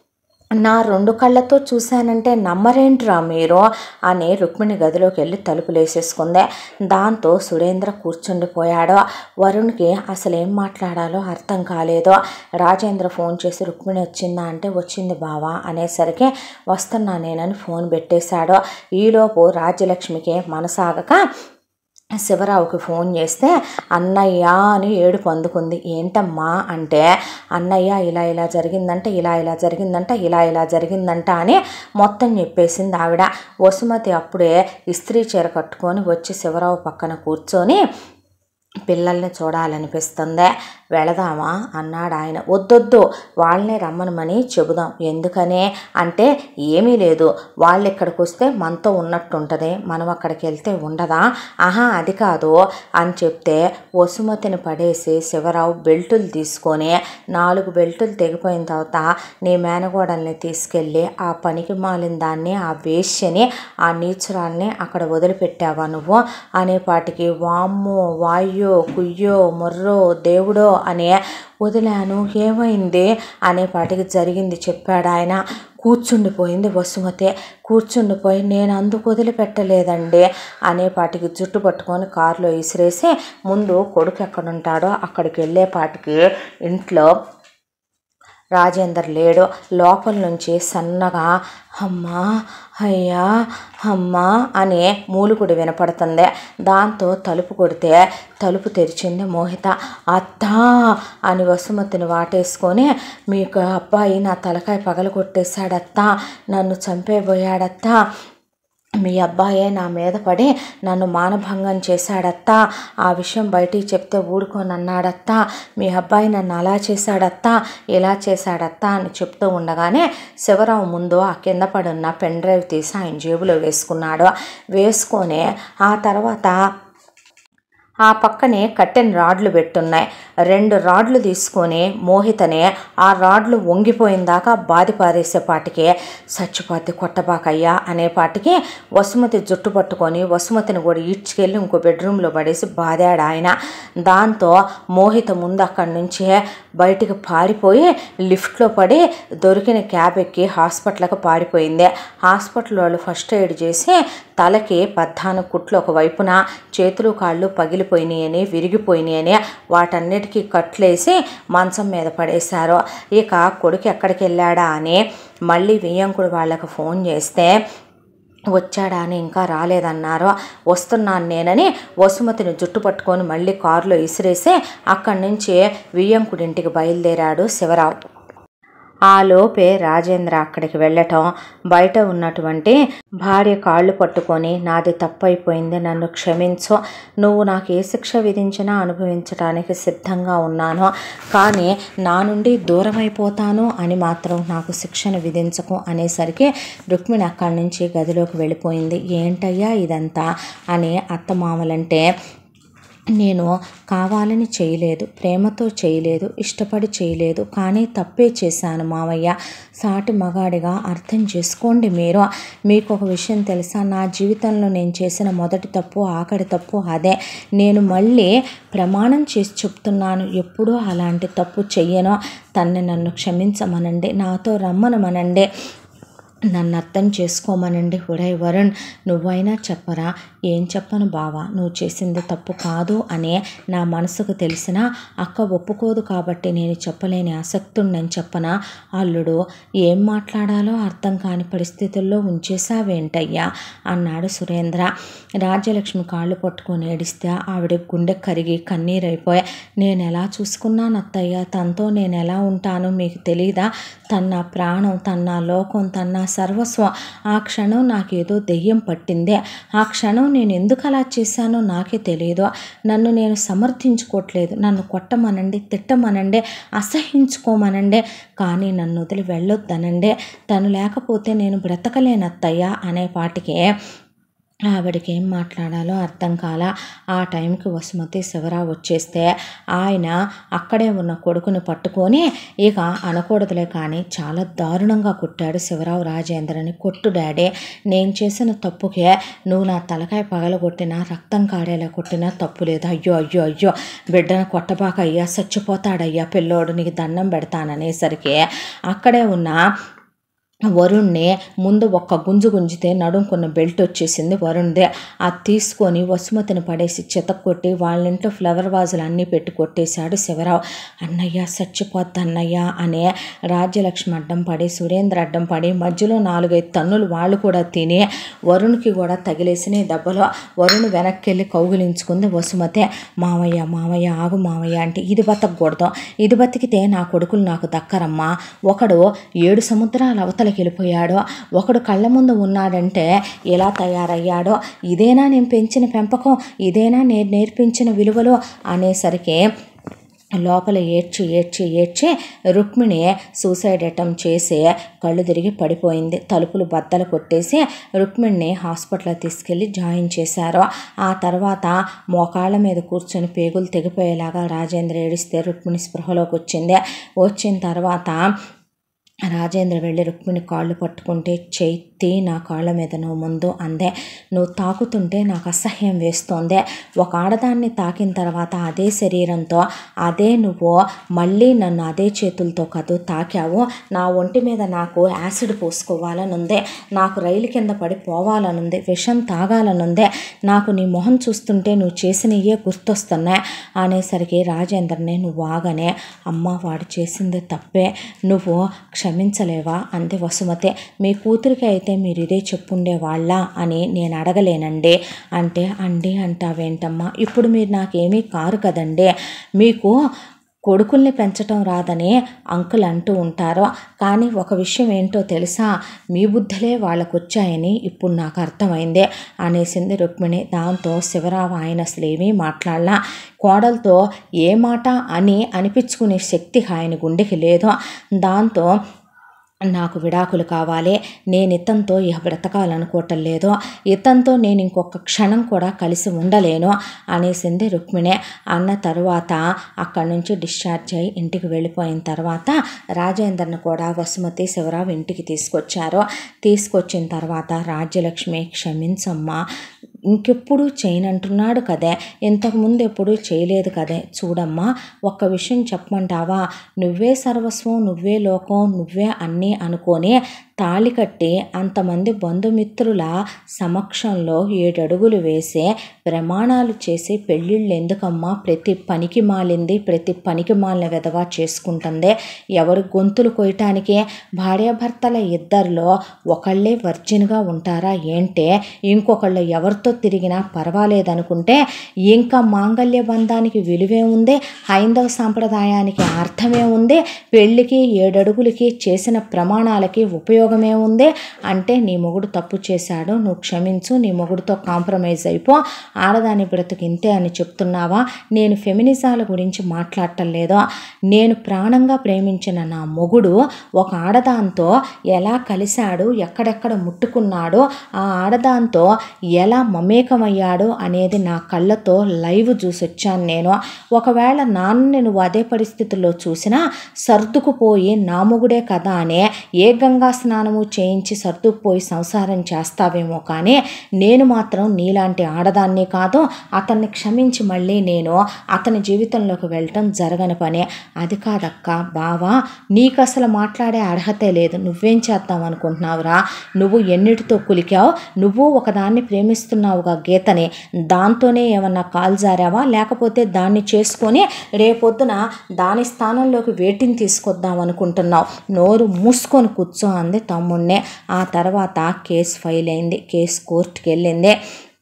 నా రెండు కళ్ళతో చూశానంటే నమ్మరేంట్రా మీరు అని రుక్మిణి గదిలోకి వెళ్ళి తలుపులు వేసేసుకుంది దాంతో సురేంద్ర కూర్చుండిపోయాడు వరుణ్కి అసలు ఏం మాట్లాడాలో అర్థం కాలేదు రాజేంద్ర ఫోన్ చేసి రుక్మిణి వచ్చిందా అంటే వచ్చింది బావా అనేసరికి వస్తున్నా నేనని ఫోన్ పెట్టేశాడు ఈలోపు రాజ్యలక్ష్మికి మనసాగక శివరావుకి ఫోన్ చేస్తే అన్నయ్య అని ఏడుపు అందుకుంది ఏంటమ్మా అంటే అన్నయ్య ఇలా ఇలా జరిగిందంట ఇలా ఇలా జరిగిందంట ఇలా ఇలా జరిగిందంట అని మొత్తం చెప్పేసింది ఆవిడ వసుమతి అప్పుడే ఇస్త్రీ చీర కట్టుకొని వచ్చి శివరావు పక్కన కూర్చొని పిల్లల్ని చూడాలనిపిస్తుంది వెళదామా అన్నాడు ఆయన వద్దొద్దు వాళ్ళనే రమ్మనమని చెబుదాం ఎందుకనే అంటే ఏమీ లేదు వాళ్ళు ఇక్కడికి వస్తే మనతో ఉన్నట్టు ఉంటుంది మనం అక్కడికి వెళ్తే ఉండదా ఆహా అది కాదు అని చెప్తే వసుమతిని పడేసి శివరావు బెల్టులు తీసుకొని నాలుగు బెల్టులు తెగిపోయిన తర్వాత నీ మేనగోడల్ని తీసుకెళ్ళి ఆ పనికి మాలిన దాన్ని ఆ వేశ్యని ఆ నీచురాల్ని అక్కడ వదిలిపెట్టావా నువ్వు అనేపాటికి వామ్మో వాయ్యో కుయ్యో మొర్రో దేవుడో అనే వదిలాను ఏమైంది అనేపాటికి జరిగింది చెప్పాడు ఆయన కూర్చుండిపోయింది వసుమతి కూర్చుండిపోయి నేను అందుకు వదిలిపెట్టలేదండి అనేపాటికి జుట్టు పట్టుకొని కారులో విసిరేసి ముందు కొడుకు ఎక్కడుంటాడో అక్కడికి వెళ్ళేపాటికి ఇంట్లో రాజేందర్ లేడు లోపల నుంచి సన్నగా అమ్మా అయ్యా అమ్మా అనే మూలుగుడు వినపడుతుంది దాంతో తలుపు కొడితే తలుపు తెరిచింది మోహిత అత్తా అని వసుమతిని వాటేసుకొని మీకు అబ్బాయి నా తలకాయ పగల కొట్టేశాడత్తా నన్ను చంపేబోయాడత్తా మీ అబ్బాయే నా మీద పడి నన్ను మానభంగం చేశాడత్తా ఆ విషయం బయటికి చెప్తే ఊడుకోనన్నాడత్తా మీ అబ్బాయి నన్ను అలా చేశాడత్తా ఇలా చేశాడత్తా అని చెప్తూ ఉండగానే శివరావు ముందు ఆ కింద పడున్న పెన్ డ్రైవ్ తీసి ఆయన జేబులో వేసుకున్నాడు వేసుకొని ఆ తర్వాత ఆ పక్కనే కట్టెన్ రాడ్లు పెట్టున్నాయి రెండు రాడ్లు తీసుకొని మోహితనే ఆ రాడ్లు వంగిపోయిన దాకా బాది పారేసేపాటికి చచ్చిపోతే కొట్టబాకయ్యా అనేపాటికి వసుమతి జుట్టు పట్టుకొని వసుమతిని కూడా ఈడ్చుకెళ్ళి ఇంకో బెడ్రూమ్లో పడేసి బాదాడు ఆయన దాంతో మోహిత ముందు అక్కడి నుంచి బయటికి పారిపోయి లిఫ్ట్లో పడి దొరికిన క్యాబ్ ఎక్కి హాస్పిటల్కి పారిపోయింది హాస్పిటల్ వాళ్ళు ఫస్ట్ ఎయిడ్ చేసి తలకి పద్నాలుగు కుట్లు ఒక వైపున చేతులు కాళ్ళు పగిలిపోయినాయని విరిగిపోయినాయని వాటన్నిటికీ కట్లేసి మంచం మీద పడేశారు ఇక కొడుకు ఎక్కడికి వెళ్ళాడా అని మళ్ళీ వియ్యంకుడు వాళ్ళకి ఫోన్ చేస్తే వచ్చాడా అని ఇంకా రాలేదన్నారు వస్తున్నాను నేనని వసుమతిని జుట్టు పట్టుకొని మళ్ళీ కారులో ఇసిరేసి అక్కడి నుంచి వియ్యంకుడింటికి బయలుదేరాడు శివరావు ఆ లోపే రాజేంద్ర అక్కడికి వెళ్ళటం బయట ఉన్నటువంటి భార్య కాళ్ళు పట్టుకొని నాది తప్పైపోయింది నన్ను క్షమించు నువ్వు నాకు ఏ శిక్ష విధించినా అనుభవించడానికి సిద్ధంగా ఉన్నాను కానీ నా నుండి దూరం అయిపోతాను అని మాత్రం నాకు శిక్షను విధించకు అనేసరికి రుక్మిణి అక్కడి నుంచి గదిలోకి వెళ్ళిపోయింది ఏంటయ్యా ఇదంతా అని అత్తమామలంటే నేను కావాలని చేయలేదు ప్రేమతో చేయలేదు ఇష్టపడి చేయలేదు కానీ తప్పే చేశాను మావయ్య సాటి మగాడిగా అర్థం చేసుకోండి మీరు మీకు ఒక విషయం తెలుసా నా జీవితంలో నేను చేసిన మొదటి తప్పు ఆఖరి తప్పు అదే నేను మళ్ళీ ప్రమాణం చేసి చెప్తున్నాను ఎప్పుడూ అలాంటి తప్పు చెయ్యను తన్ని నన్ను క్షమించమనండి నాతో రమ్మనమనండి నన్ను అర్థం చేసుకోమనండి ఒరే వరుణ్ నువ్వైనా చెప్పరా ఏం చెప్పను బావా నువ్వు చేసింది తప్పు కాదు అనే నా మనసుకు తెలిసిన అక్క ఒప్పుకోదు కాబట్టి నేను చెప్పలేని ఆసక్తుండని చెప్పనా అల్లుడు ఏం మాట్లాడాలో అర్థం కాని పరిస్థితుల్లో ఉంచేశావేంటయ్యా అన్నాడు సురేంద్ర రాజ్యలక్ష్మి కాళ్ళు పట్టుకొని ఏడిస్తే ఆవిడ గుండె కరిగి కన్నీరైపోయి నేను ఎలా చూసుకున్నాను అత్తయ్య తనతో నేను ఎలా ఉంటాను మీకు తెలీదా తన ప్రాణం తన లోకం తన సర్వస్వం ఆ క్షణం నాకేదో దెయ్యం పట్టిందే ఆ క్షణం నేను ఎందుకు అలా చేశానో నాకే తెలియదు నన్ను నేను సమర్థించుకోవట్లేదు నన్ను కొట్టమనండి తిట్టమనండి అసహించుకోమనండి కానీ నన్ను వదిలి వెళ్ళొద్దనండి తను లేకపోతే నేను బ్రతకలేనత్తయ్యా అనే పాటికే ఆవిడకి ఏం మాట్లాడాలో అర్థం కాల ఆ టైంకి వసుమతి శివరావు వచ్చేస్తే ఆయన అక్కడే ఉన్న కొడుకుని పట్టుకొని ఇక అనకూడదులే కానీ చాలా దారుణంగా కొట్టాడు శివరావు రాజేంద్రని కొట్టు డాడీ నేను చేసిన తప్పుకే నువ్వు నా తలకాయ పగలగొట్టినా రక్తం కాడేలా కొట్టినా తప్పు లేదు అయ్యో అయ్యో అయ్యో బిడ్డను కొట్టబాక అయ్యా చచ్చిపోతాడయ్యా పిల్లోడు నీకు దండం పెడతాననేసరికి అక్కడే ఉన్న వరుణ్ణి ముందు ఒక్క గుంజు గుంజితే నడుముకున్న బెల్ట్ వచ్చేసింది వరుణ్దే అది తీసుకొని వసుమతిని పడేసి చితక్కొట్టి వాళ్ళ ఇంట్లో ఫ్లవర్ వాజులు అన్నీ పెట్టి కొట్టేశాడు శివరావు అన్నయ్య చచ్చిపోద్ది అన్నయ్య అనే రాజ్యలక్ష్మి అడ్డం పడి సురేంద్ర అడ్డం పడి మధ్యలో నాలుగైదు తన్నులు వాళ్ళు కూడా తిని వరుణ్కి కూడా తగిలేసిన దెబ్బలో వరుణ్ వెనక్కి వెళ్ళి కౌగిలించుకుంది వసుమతే మామయ్య మామయ్య ఆగు మామయ్య అంటే ఇది బతకూడదు ఇది బతికితే నా కొడుకులు నాకు దక్కరమ్మా ఒకడు ఏడు సముద్రాల అవతలకి వెళ్ళిపోయాడో ఒకడు కళ్ళ ముందు ఉన్నాడంటే ఎలా తయారయ్యాడో ఇదేనా నేను పెంచిన పెంపకం ఇదేనా నేను నేర్పించిన విలువలు అనేసరికి లోపల ఏడ్చి ఏడ్చి ఏడ్చి రుక్మిణి సూసైడ్ అటెంప్ట్ చేసి కళ్ళు తిరిగి పడిపోయింది తలుపులు బద్దలు కొట్టేసి రుక్మిణిని హాస్పిటల్ తీసుకెళ్ళి జాయిన్ చేశారు ఆ తర్వాత మోకాళ్ళ మీద కూర్చొని పేగులు తెగిపోయేలాగా రాజేంద్ర ఏడిస్తే రుక్మిణి స్పృహలోకి వచ్చింది వచ్చిన తర్వాత రాజేంద్ర వెళ్ళి రుక్మిణి కాళ్ళు పట్టుకుంటే చేతి నా కాళ్ళ మీద నువ్వు ముందు అందే నువ్వు తాకుతుంటే నాకు అసహ్యం వేస్తోంది ఒక ఆడదాన్ని తాకిన తర్వాత అదే శరీరంతో అదే నువ్వు మళ్ళీ నన్ను అదే చేతులతో కదూ తాకావు నా ఒంటి మీద నాకు యాసిడ్ పోసుకోవాలని ఉంది నాకు రైలు కింద పడి పోవాలనుంది విషం తాగాలనుంది నాకు నీ మొహం చూస్తుంటే నువ్వు చేసినయే గుర్తొస్తున్నాయి అనేసరికి రాజేంద్రనే నువ్వు ఆగనే అమ్మ వాడు చేసింది తప్పే నువ్వు క్షమించలేవా అంది వసుమతి మీ కూతురికి అయితే మీరు ఇదే చెప్పుండే వాళ్ళ అని నేను అడగలేనండి అంటే అండి అంటావేంటమ్మా ఇప్పుడు మీరు నాకేమీ కారు కదండి మీకు కొడుకుల్ని పెంచటం రాదని అంకుల్ అంటూ ఉంటారు కానీ ఒక విషయం ఏంటో తెలుసా మీ బుద్ధులే వాళ్ళకు వచ్చాయని ఇప్పుడు నాకు అర్థమైంది అనేసింది రుక్మిణి దాంతో శివరావు ఆయన అసలు ఏమీ మాట్లాడలా కోడలతో ఏ మాట అని అనిపించుకునే శక్తి ఆయన గుండెకి లేదు దాంతో నాకు విడాకులు కావాలి నేను ఇతనితో ఇక బ్రతకాలనుకోవటం లేదు ఇతనితో నేను ఇంకొక క్షణం కూడా కలిసి ఉండలేను అనేసింది రుక్మిణి అన్న తర్వాత అక్కడి నుంచి డిశ్చార్జ్ అయ్యి ఇంటికి వెళ్ళిపోయిన తర్వాత రాజేంద్రను కూడా వసుమతి శివరావు ఇంటికి తీసుకొచ్చారు తీసుకొచ్చిన తర్వాత రాజ్యలక్ష్మి క్షమించమ్మా ఇంకెప్పుడు చేయనంటున్నాడు కదే ఇంతకుముందు ఎప్పుడు చేయలేదు కదే చూడమ్మా ఒక్క విషయం చెప్పమంటావా నువ్వే సర్వస్వం నువ్వే లోకం నువ్వే అన్నీ అనుకొని తాళి కట్టి అంతమంది బంధుమిత్రుల సమక్షంలో ఏడడుగులు వేసే ప్రమాణాలు చేసి పెళ్ళిళ్ళు ఎందుకమ్మా ప్రతి పనికి మాలింది ప్రతి పనికి మాలిన విధవా చేసుకుంటుంది ఎవరు గొంతులు కొయ్యటానికి భార్యాభర్తల ఇద్దరిలో ఒకళ్ళే వర్జిన్గా ఉంటారా ఏంటే ఇంకొకళ్ళు ఎవరితో తిరిగినా పర్వాలేదనుకుంటే ఇంకా మాంగళ్య బంధానికి విలువే ఉంది హైందవ సాంప్రదాయానికి అర్థమే ఉంది పెళ్ళికి ఏడడుగులకి చేసిన ప్రమాణాలకి ఉపయోగమే ఉంది అంటే నీ మొగుడు తప్పు చేశాడు నువ్వు క్షమించు నీ మొగుడుతో కాంప్రమైజ్ అయిపో ఆడదాని బ్రతుకు ఇంతే అని చెప్తున్నావా నేను ఫెమినిజాల గురించి మాట్లాడటం లేదు నేను ప్రాణంగా ప్రేమించిన నా మొగుడు ఒక ఆడదాంతో ఎలా కలిశాడు ఎక్కడెక్కడ ముట్టుకున్నాడో ఆ ఆడదాంతో ఎలా మమేకమయ్యాడు అనేది నా కళ్ళతో లైవ్ చూసి వచ్చాను నేను ఒకవేళ నాన్నని నువ్వు అదే పరిస్థితుల్లో చూసినా సర్దుకుపోయి నా మొగుడే కదా అనే ఏ గంగా స్నానము చేయించి సర్దుకుపోయి సంసారం చేస్తావేమో కానీ నేను మాత్రం నీలాంటి ఆడదాన్ని కాదు అతన్ని క్షమించి మళ్ళీ నేను అతని జీవితంలోకి వెళ్ళటం జరగని పని అది కాదక్క బావా నీకు అసలు మాట్లాడే అర్హతే లేదు నువ్వేం చేద్దాం అనుకుంటున్నావురా నువ్వు ఎన్నిటితో కులికావు నువ్వు ఒకదాన్ని ప్రేమిస్తున్నావుగా గీతని దాంతోనే ఏమన్నా కాల్ జారావా లేకపోతే దాన్ని చేసుకొని రేపొద్దున దాని స్థానంలోకి వేటిని తీసుకొద్దాం అనుకుంటున్నావు నోరు మూసుకొని కూర్చో అంది తమ్ముడినే ఆ తర్వాత కేసు ఫైల్ అయింది కేసు కోర్టుకి వెళ్ళింది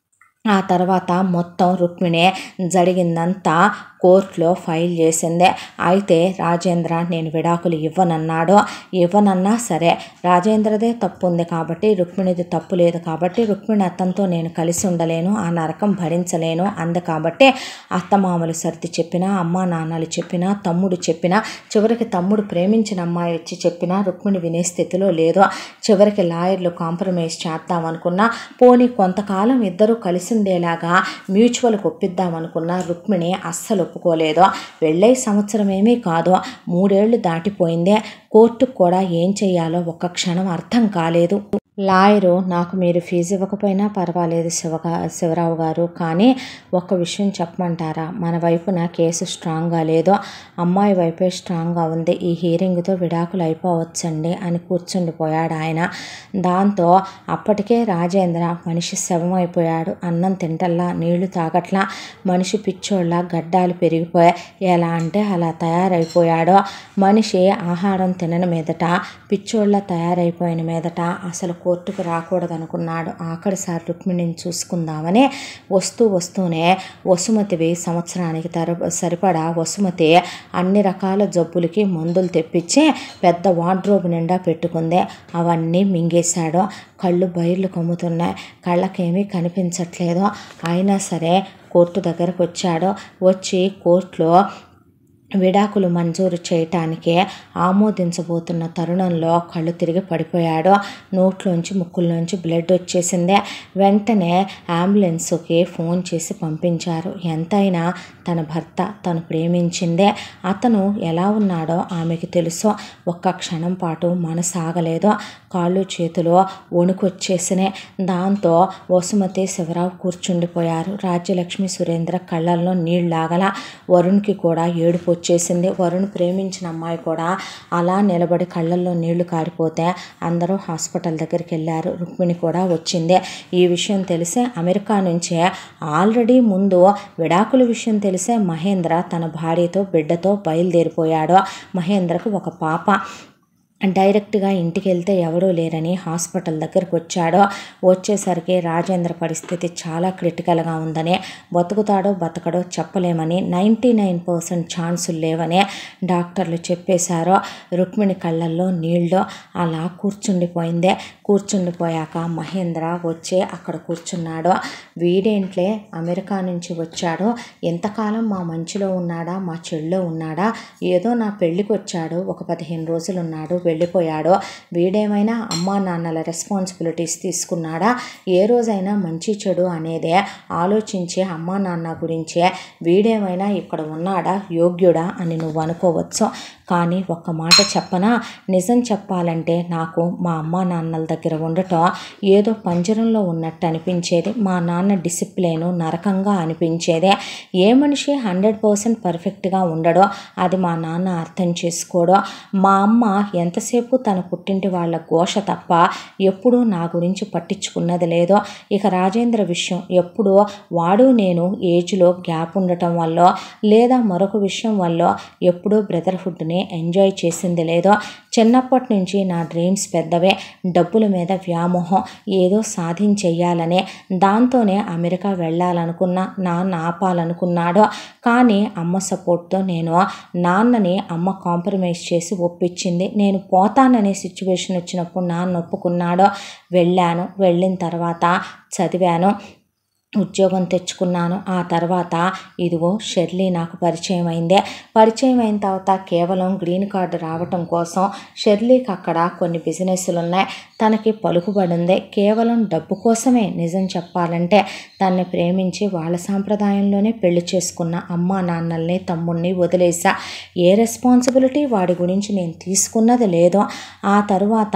ఆ తర్వాత మొత్తం రుక్మిణి జరిగిందంతా కోర్టులో ఫైల్ చేసిందే అయితే రాజేంద్ర నేను విడాకులు ఇవ్వనన్నాడు ఇవ్వనన్నా సరే రాజేంద్రదే తప్పు ఉంది కాబట్టి రుక్మిణిది తప్పు లేదు కాబట్టి రుక్మిణి అత్తంతో నేను కలిసి ఉండలేను ఆ నరకం భరించలేను అంది కాబట్టి అత్తమామలు సర్ది చెప్పినా అమ్మా నాన్నలు చెప్పినా తమ్ముడు చెప్పినా చివరికి తమ్ముడు ప్రేమించిన అమ్మాయి వచ్చి చెప్పినా రుక్మిణి వినే స్థితిలో లేదు చివరికి లాయర్లు కాంప్రమైజ్ చేద్దామనుకున్నా పోనీ కొంతకాలం ఇద్దరూ కలిసి ఉండేలాగా మ్యూచువల్కి ఒప్పిద్దామనుకున్న రుక్మిణి అస్సలు ఒప్పుకోలేదు వెళ్ళే సంవత్సరం ఏమీ కాదు మూడేళ్లు దాటిపోయిందే కోర్టుకు కూడా ఏం చెయ్యాలో ఒక్క క్షణం అర్థం కాలేదు లాయరు నాకు మీరు ఫీజు ఇవ్వకపోయినా పర్వాలేదు శివగా శివరావు గారు కానీ ఒక విషయం చెప్పమంటారా మన వైపున కేసు స్ట్రాంగ్గా లేదు అమ్మాయి వైపే స్ట్రాంగ్గా ఉంది ఈ హీరింగ్తో విడాకులు అయిపోవచ్చండి అని కూర్చుండిపోయాడు ఆయన దాంతో అప్పటికే రాజేంద్ర మనిషి శవం అయిపోయాడు అన్నం తింటల్లా నీళ్లు తాగట్లా మనిషి పిచ్చోళ్ళ గడ్డాలు పెరిగిపోయాయి ఎలా అంటే అలా తయారైపోయాడు మనిషి ఆహారం తినని మీదట పిచ్చోళ్ళ తయారైపోయిన మీదట అసలు కోర్టుకు రాకూడదనుకున్నాడు ఆఖరిసారి రుక్మిణిని చూసుకుందామని వస్తూ వస్తూనే వసుమతివి సంవత్సరానికి తర సరిపడా వసుమతి అన్ని రకాల జబ్బులకి మందులు తెప్పించి పెద్ద వార్డ్రోబ్ నిండా పెట్టుకుంది అవన్నీ మింగేశాడు కళ్ళు బయర్లు కమ్ముతున్నాయి కళ్ళకేమీ కనిపించట్లేదు అయినా సరే కోర్టు దగ్గరకు వచ్చాడు వచ్చి కోర్టులో విడాకులు మంజూరు చేయటానికి ఆమోదించబోతున్న తరుణంలో కళ్ళు తిరిగి పడిపోయాడు నోట్లోంచి ముక్కుల్లోంచి బ్లడ్ వచ్చేసింది వెంటనే అంబులెన్స్కి ఫోన్ చేసి పంపించారు ఎంతైనా తన భర్త తను ప్రేమించిందే అతను ఎలా ఉన్నాడో ఆమెకి తెలుసు ఒక్క క్షణం పాటు మనసాగలేదు కాళ్ళు చేతులు వణుకొచ్చేసినాయి దాంతో వసుమతి శివరావు కూర్చుండిపోయారు రాజ్యలక్ష్మి సురేంద్ర కళ్ళల్లో నీళ్ళాగల వరుణ్కి కూడా ఏడుపు వచ్చేసింది వరుణ్ ప్రేమించిన అమ్మాయి కూడా అలా నిలబడి కళ్ళల్లో నీళ్లు కారిపోతే అందరూ హాస్పిటల్ దగ్గరికి వెళ్ళారు రుక్మిణి కూడా వచ్చింది ఈ విషయం తెలిసే అమెరికా నుంచే ఆల్రెడీ ముందు విడాకుల విషయం తెలిసే మహేంద్ర తన భార్యతో బిడ్డతో బయలుదేరిపోయాడు మహేంద్రకు ఒక పాప డైరెక్ట్గా ఇంటికి వెళ్తే ఎవరూ లేరని హాస్పిటల్ దగ్గరకు వచ్చాడో వచ్చేసరికి రాజేంద్ర పరిస్థితి చాలా క్రిటికల్గా ఉందని బతుకుతాడో బతకడో చెప్పలేమని నైంటీ నైన్ పర్సెంట్ ఛాన్సులు లేవని డాక్టర్లు చెప్పేశారో రుక్మిణి కళ్ళల్లో నీళ్ళు అలా కూర్చుండిపోయిందే కూర్చుండిపోయాక మహేంద్ర వచ్చి అక్కడ కూర్చున్నాడు వీడేంట్లే అమెరికా నుంచి వచ్చాడు ఎంతకాలం మా మంచిలో ఉన్నాడా మా చెల్లో ఉన్నాడా ఏదో నా పెళ్ళికి వచ్చాడు ఒక పదిహేను రోజులు ఉన్నాడు వెళ్ళిపోయాడు వీడేమైనా అమ్మా నాన్నల రెస్పాన్సిబిలిటీస్ తీసుకున్నాడా ఏ రోజైనా మంచి చెడు అనేదే ఆలోచించే అమ్మా నాన్న గురించే వీడేమైనా ఇక్కడ ఉన్నాడా యోగ్యుడా అని నువ్వు అనుకోవచ్చు కానీ ఒక్క మాట చెప్పనా నిజం చెప్పాలంటే నాకు మా అమ్మా నాన్నల దగ్గర ఉండటం ఏదో పంజరంలో ఉన్నట్టు అనిపించేది మా నాన్న డిసిప్లిన్ నరకంగా అనిపించేదే ఏ మనిషి హండ్రెడ్ పర్సెంట్ పర్ఫెక్ట్గా ఉండడో అది మా నాన్న అర్థం చేసుకోడో మా అమ్మ ఎంతసేపు తన పుట్టింటి వాళ్ళ ఘోష తప్ప ఎప్పుడూ నా గురించి పట్టించుకున్నది లేదో ఇక రాజేంద్ర విషయం ఎప్పుడూ వాడు నేను ఏజ్లో గ్యాప్ ఉండటం వల్ల లేదా మరొక విషయం వల్ల ఎప్పుడూ బ్రదర్హుడ్ని ఎంజాయ్ చేసింది లేదో చిన్నప్పటి నుంచి నా డ్రీమ్స్ పెద్దవే డబ్బుల మీద వ్యామోహం ఏదో సాధించెయ్యాలనే దాంతోనే అమెరికా వెళ్ళాలనుకున్నా నాన్న ఆపాలనుకున్నాడో కానీ అమ్మ సపోర్ట్తో నేను నాన్నని అమ్మ కాంప్రమైజ్ చేసి ఒప్పించింది నేను పోతాననే సిచ్యువేషన్ వచ్చినప్పుడు నాన్న ఒప్పుకున్నాడో వెళ్ళాను వెళ్ళిన తర్వాత చదివాను ఉద్యోగం తెచ్చుకున్నాను ఆ తర్వాత ఇదిగో షెర్లీ నాకు పరిచయం అయిందే పరిచయం అయిన తర్వాత కేవలం గ్రీన్ కార్డు రావటం కోసం షెర్లీకి అక్కడ కొన్ని బిజినెస్లు ఉన్నాయి తనకి పలుకుబడి ఉంది కేవలం డబ్బు కోసమే నిజం చెప్పాలంటే తన్ని ప్రేమించి వాళ్ళ సాంప్రదాయంలోనే పెళ్లి చేసుకున్న అమ్మా నాన్నల్ని తమ్ముడిని వదిలేసా ఏ రెస్పాన్సిబిలిటీ వాడి గురించి నేను తీసుకున్నది లేదో ఆ తరువాత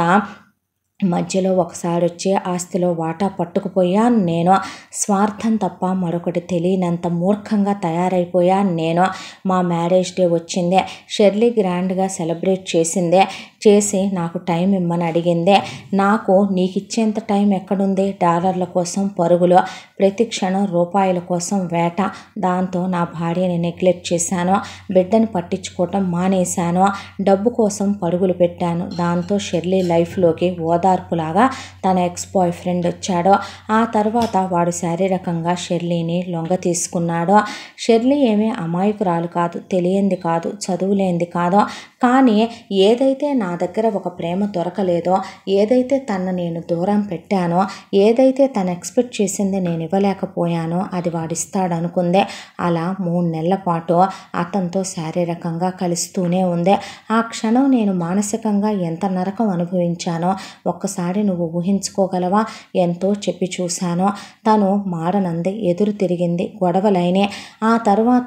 మధ్యలో ఒకసారి వచ్చి ఆస్తిలో వాటా పట్టుకుపోయాను నేను స్వార్థం తప్ప మరొకటి తెలియనంత మూర్ఖంగా తయారైపోయాను నేను మా మ్యారేజ్ డే వచ్చిందే షెర్లీ గ్రాండ్గా సెలబ్రేట్ చేసిందే చేసి నాకు టైం ఇమ్మని అడిగిందే నాకు నీకు ఇచ్చేంత టైం ఎక్కడుంది డాలర్ల కోసం పరుగులు ప్రతి క్షణం రూపాయల కోసం వేట దాంతో నా భార్యని నెగ్లెక్ట్ చేశాను బిడ్డని పట్టించుకోవటం మానేశాను డబ్బు కోసం పరుగులు పెట్టాను దాంతో షెర్లీ లైఫ్లోకి ఓదార్పులాగా తన ఎక్స్ బాయ్ ఫ్రెండ్ వచ్చాడో ఆ తర్వాత వాడు శారీరకంగా షెర్లీని లొంగ తీసుకున్నాడో షెర్లీ ఏమీ అమాయకురాలు కాదు తెలియంది కాదు చదువులేంది కాదు కానీ ఏదైతే నా దగ్గర ఒక ప్రేమ దొరకలేదో ఏదైతే తను నేను దూరం పెట్టానో ఏదైతే తను ఎక్స్పెక్ట్ చేసింది నేను ఇవ్వలేకపోయానో అది వాడిస్తాడు అనుకుందే అలా మూడు నెలల పాటు అతనితో శారీరకంగా కలుస్తూనే ఉంది ఆ క్షణం నేను మానసికంగా ఎంత నరకం అనుభవించానో ఒక్కసారి నువ్వు ఊహించుకోగలవా ఎంతో చెప్పి చూశానో తను మాడనంది ఎదురు తిరిగింది గొడవలైనే ఆ తర్వాత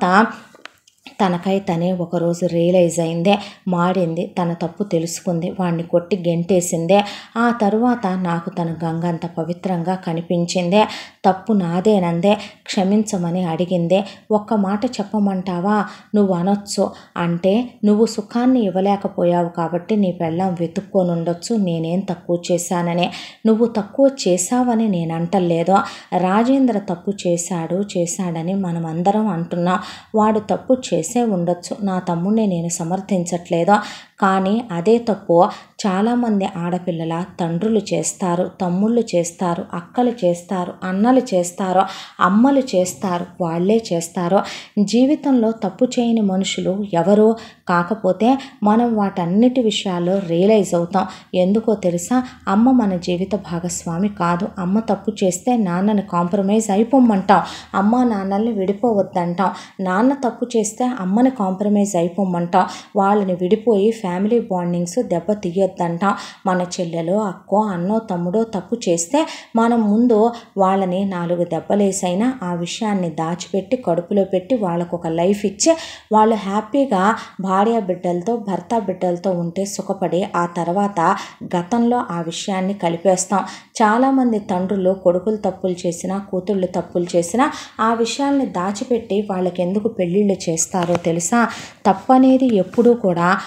తనకై తనే ఒకరోజు రియలైజ్ అయిందే మాడింది తన తప్పు తెలుసుకుంది వాడిని కొట్టి గెంటేసిందే ఆ తరువాత నాకు తన గంగంత పవిత్రంగా కనిపించిందే తప్పు నాదేనందే క్షమించమని అడిగిందే ఒక్క మాట చెప్పమంటావా నువ్వు అనొచ్చు అంటే నువ్వు సుఖాన్ని ఇవ్వలేకపోయావు కాబట్టి నీ పెళ్ళం వెతుక్కొని ఉండొచ్చు నేనేం తక్కువ చేశానని నువ్వు తక్కువ చేశావని నేను అంటలేదో రాజేంద్ర తప్పు చేశాడు చేశాడని మనం అందరం అంటున్నాం వాడు తప్పు చేసే ఉండొచ్చు నా తమ్ముడిని నేను సమర్థించట్లేదో కానీ అదే తప్పు చాలామంది ఆడపిల్లల తండ్రులు చేస్తారు తమ్ముళ్ళు చేస్తారు అక్కలు చేస్తారు అన్నలు చేస్తారు అమ్మలు చేస్తారు వాళ్ళే చేస్తారు జీవితంలో తప్పు చేయని మనుషులు ఎవరు కాకపోతే మనం వాటన్నిటి విషయాల్లో రియలైజ్ అవుతాం ఎందుకో తెలుసా అమ్మ మన జీవిత భాగస్వామి కాదు అమ్మ తప్పు చేస్తే నాన్నని కాంప్రమైజ్ అయిపోమంటాం అమ్మ నాన్నల్ని విడిపోవద్దంటాం నాన్న తప్పు చేస్తే అమ్మని కాంప్రమైజ్ అయిపోమంటాం వాళ్ళని విడిపోయి ఫ్యామిలీ బాండింగ్స్ దెబ్బ తీయొద్దంటాం మన చెల్లెలో అక్కో అన్నో తమ్ముడో తప్పు చేస్తే మనం ముందు వాళ్ళని నాలుగు దెబ్బలేసైనా ఆ విషయాన్ని దాచిపెట్టి కడుపులో పెట్టి వాళ్ళకు ఒక లైఫ్ ఇచ్చి వాళ్ళు హ్యాపీగా భార్య బిడ్డలతో భర్త బిడ్డలతో ఉంటే సుఖపడి ఆ తర్వాత గతంలో ఆ విషయాన్ని కలిపేస్తాం చాలామంది తండ్రులు కొడుకులు తప్పులు చేసినా కూతుళ్ళు తప్పులు చేసినా ఆ విషయాల్ని దాచిపెట్టి వాళ్ళకి ఎందుకు పెళ్ళిళ్ళు చేస్తారో తెలుసా తప్పనేది ఎప్పుడూ కూడా అనుకు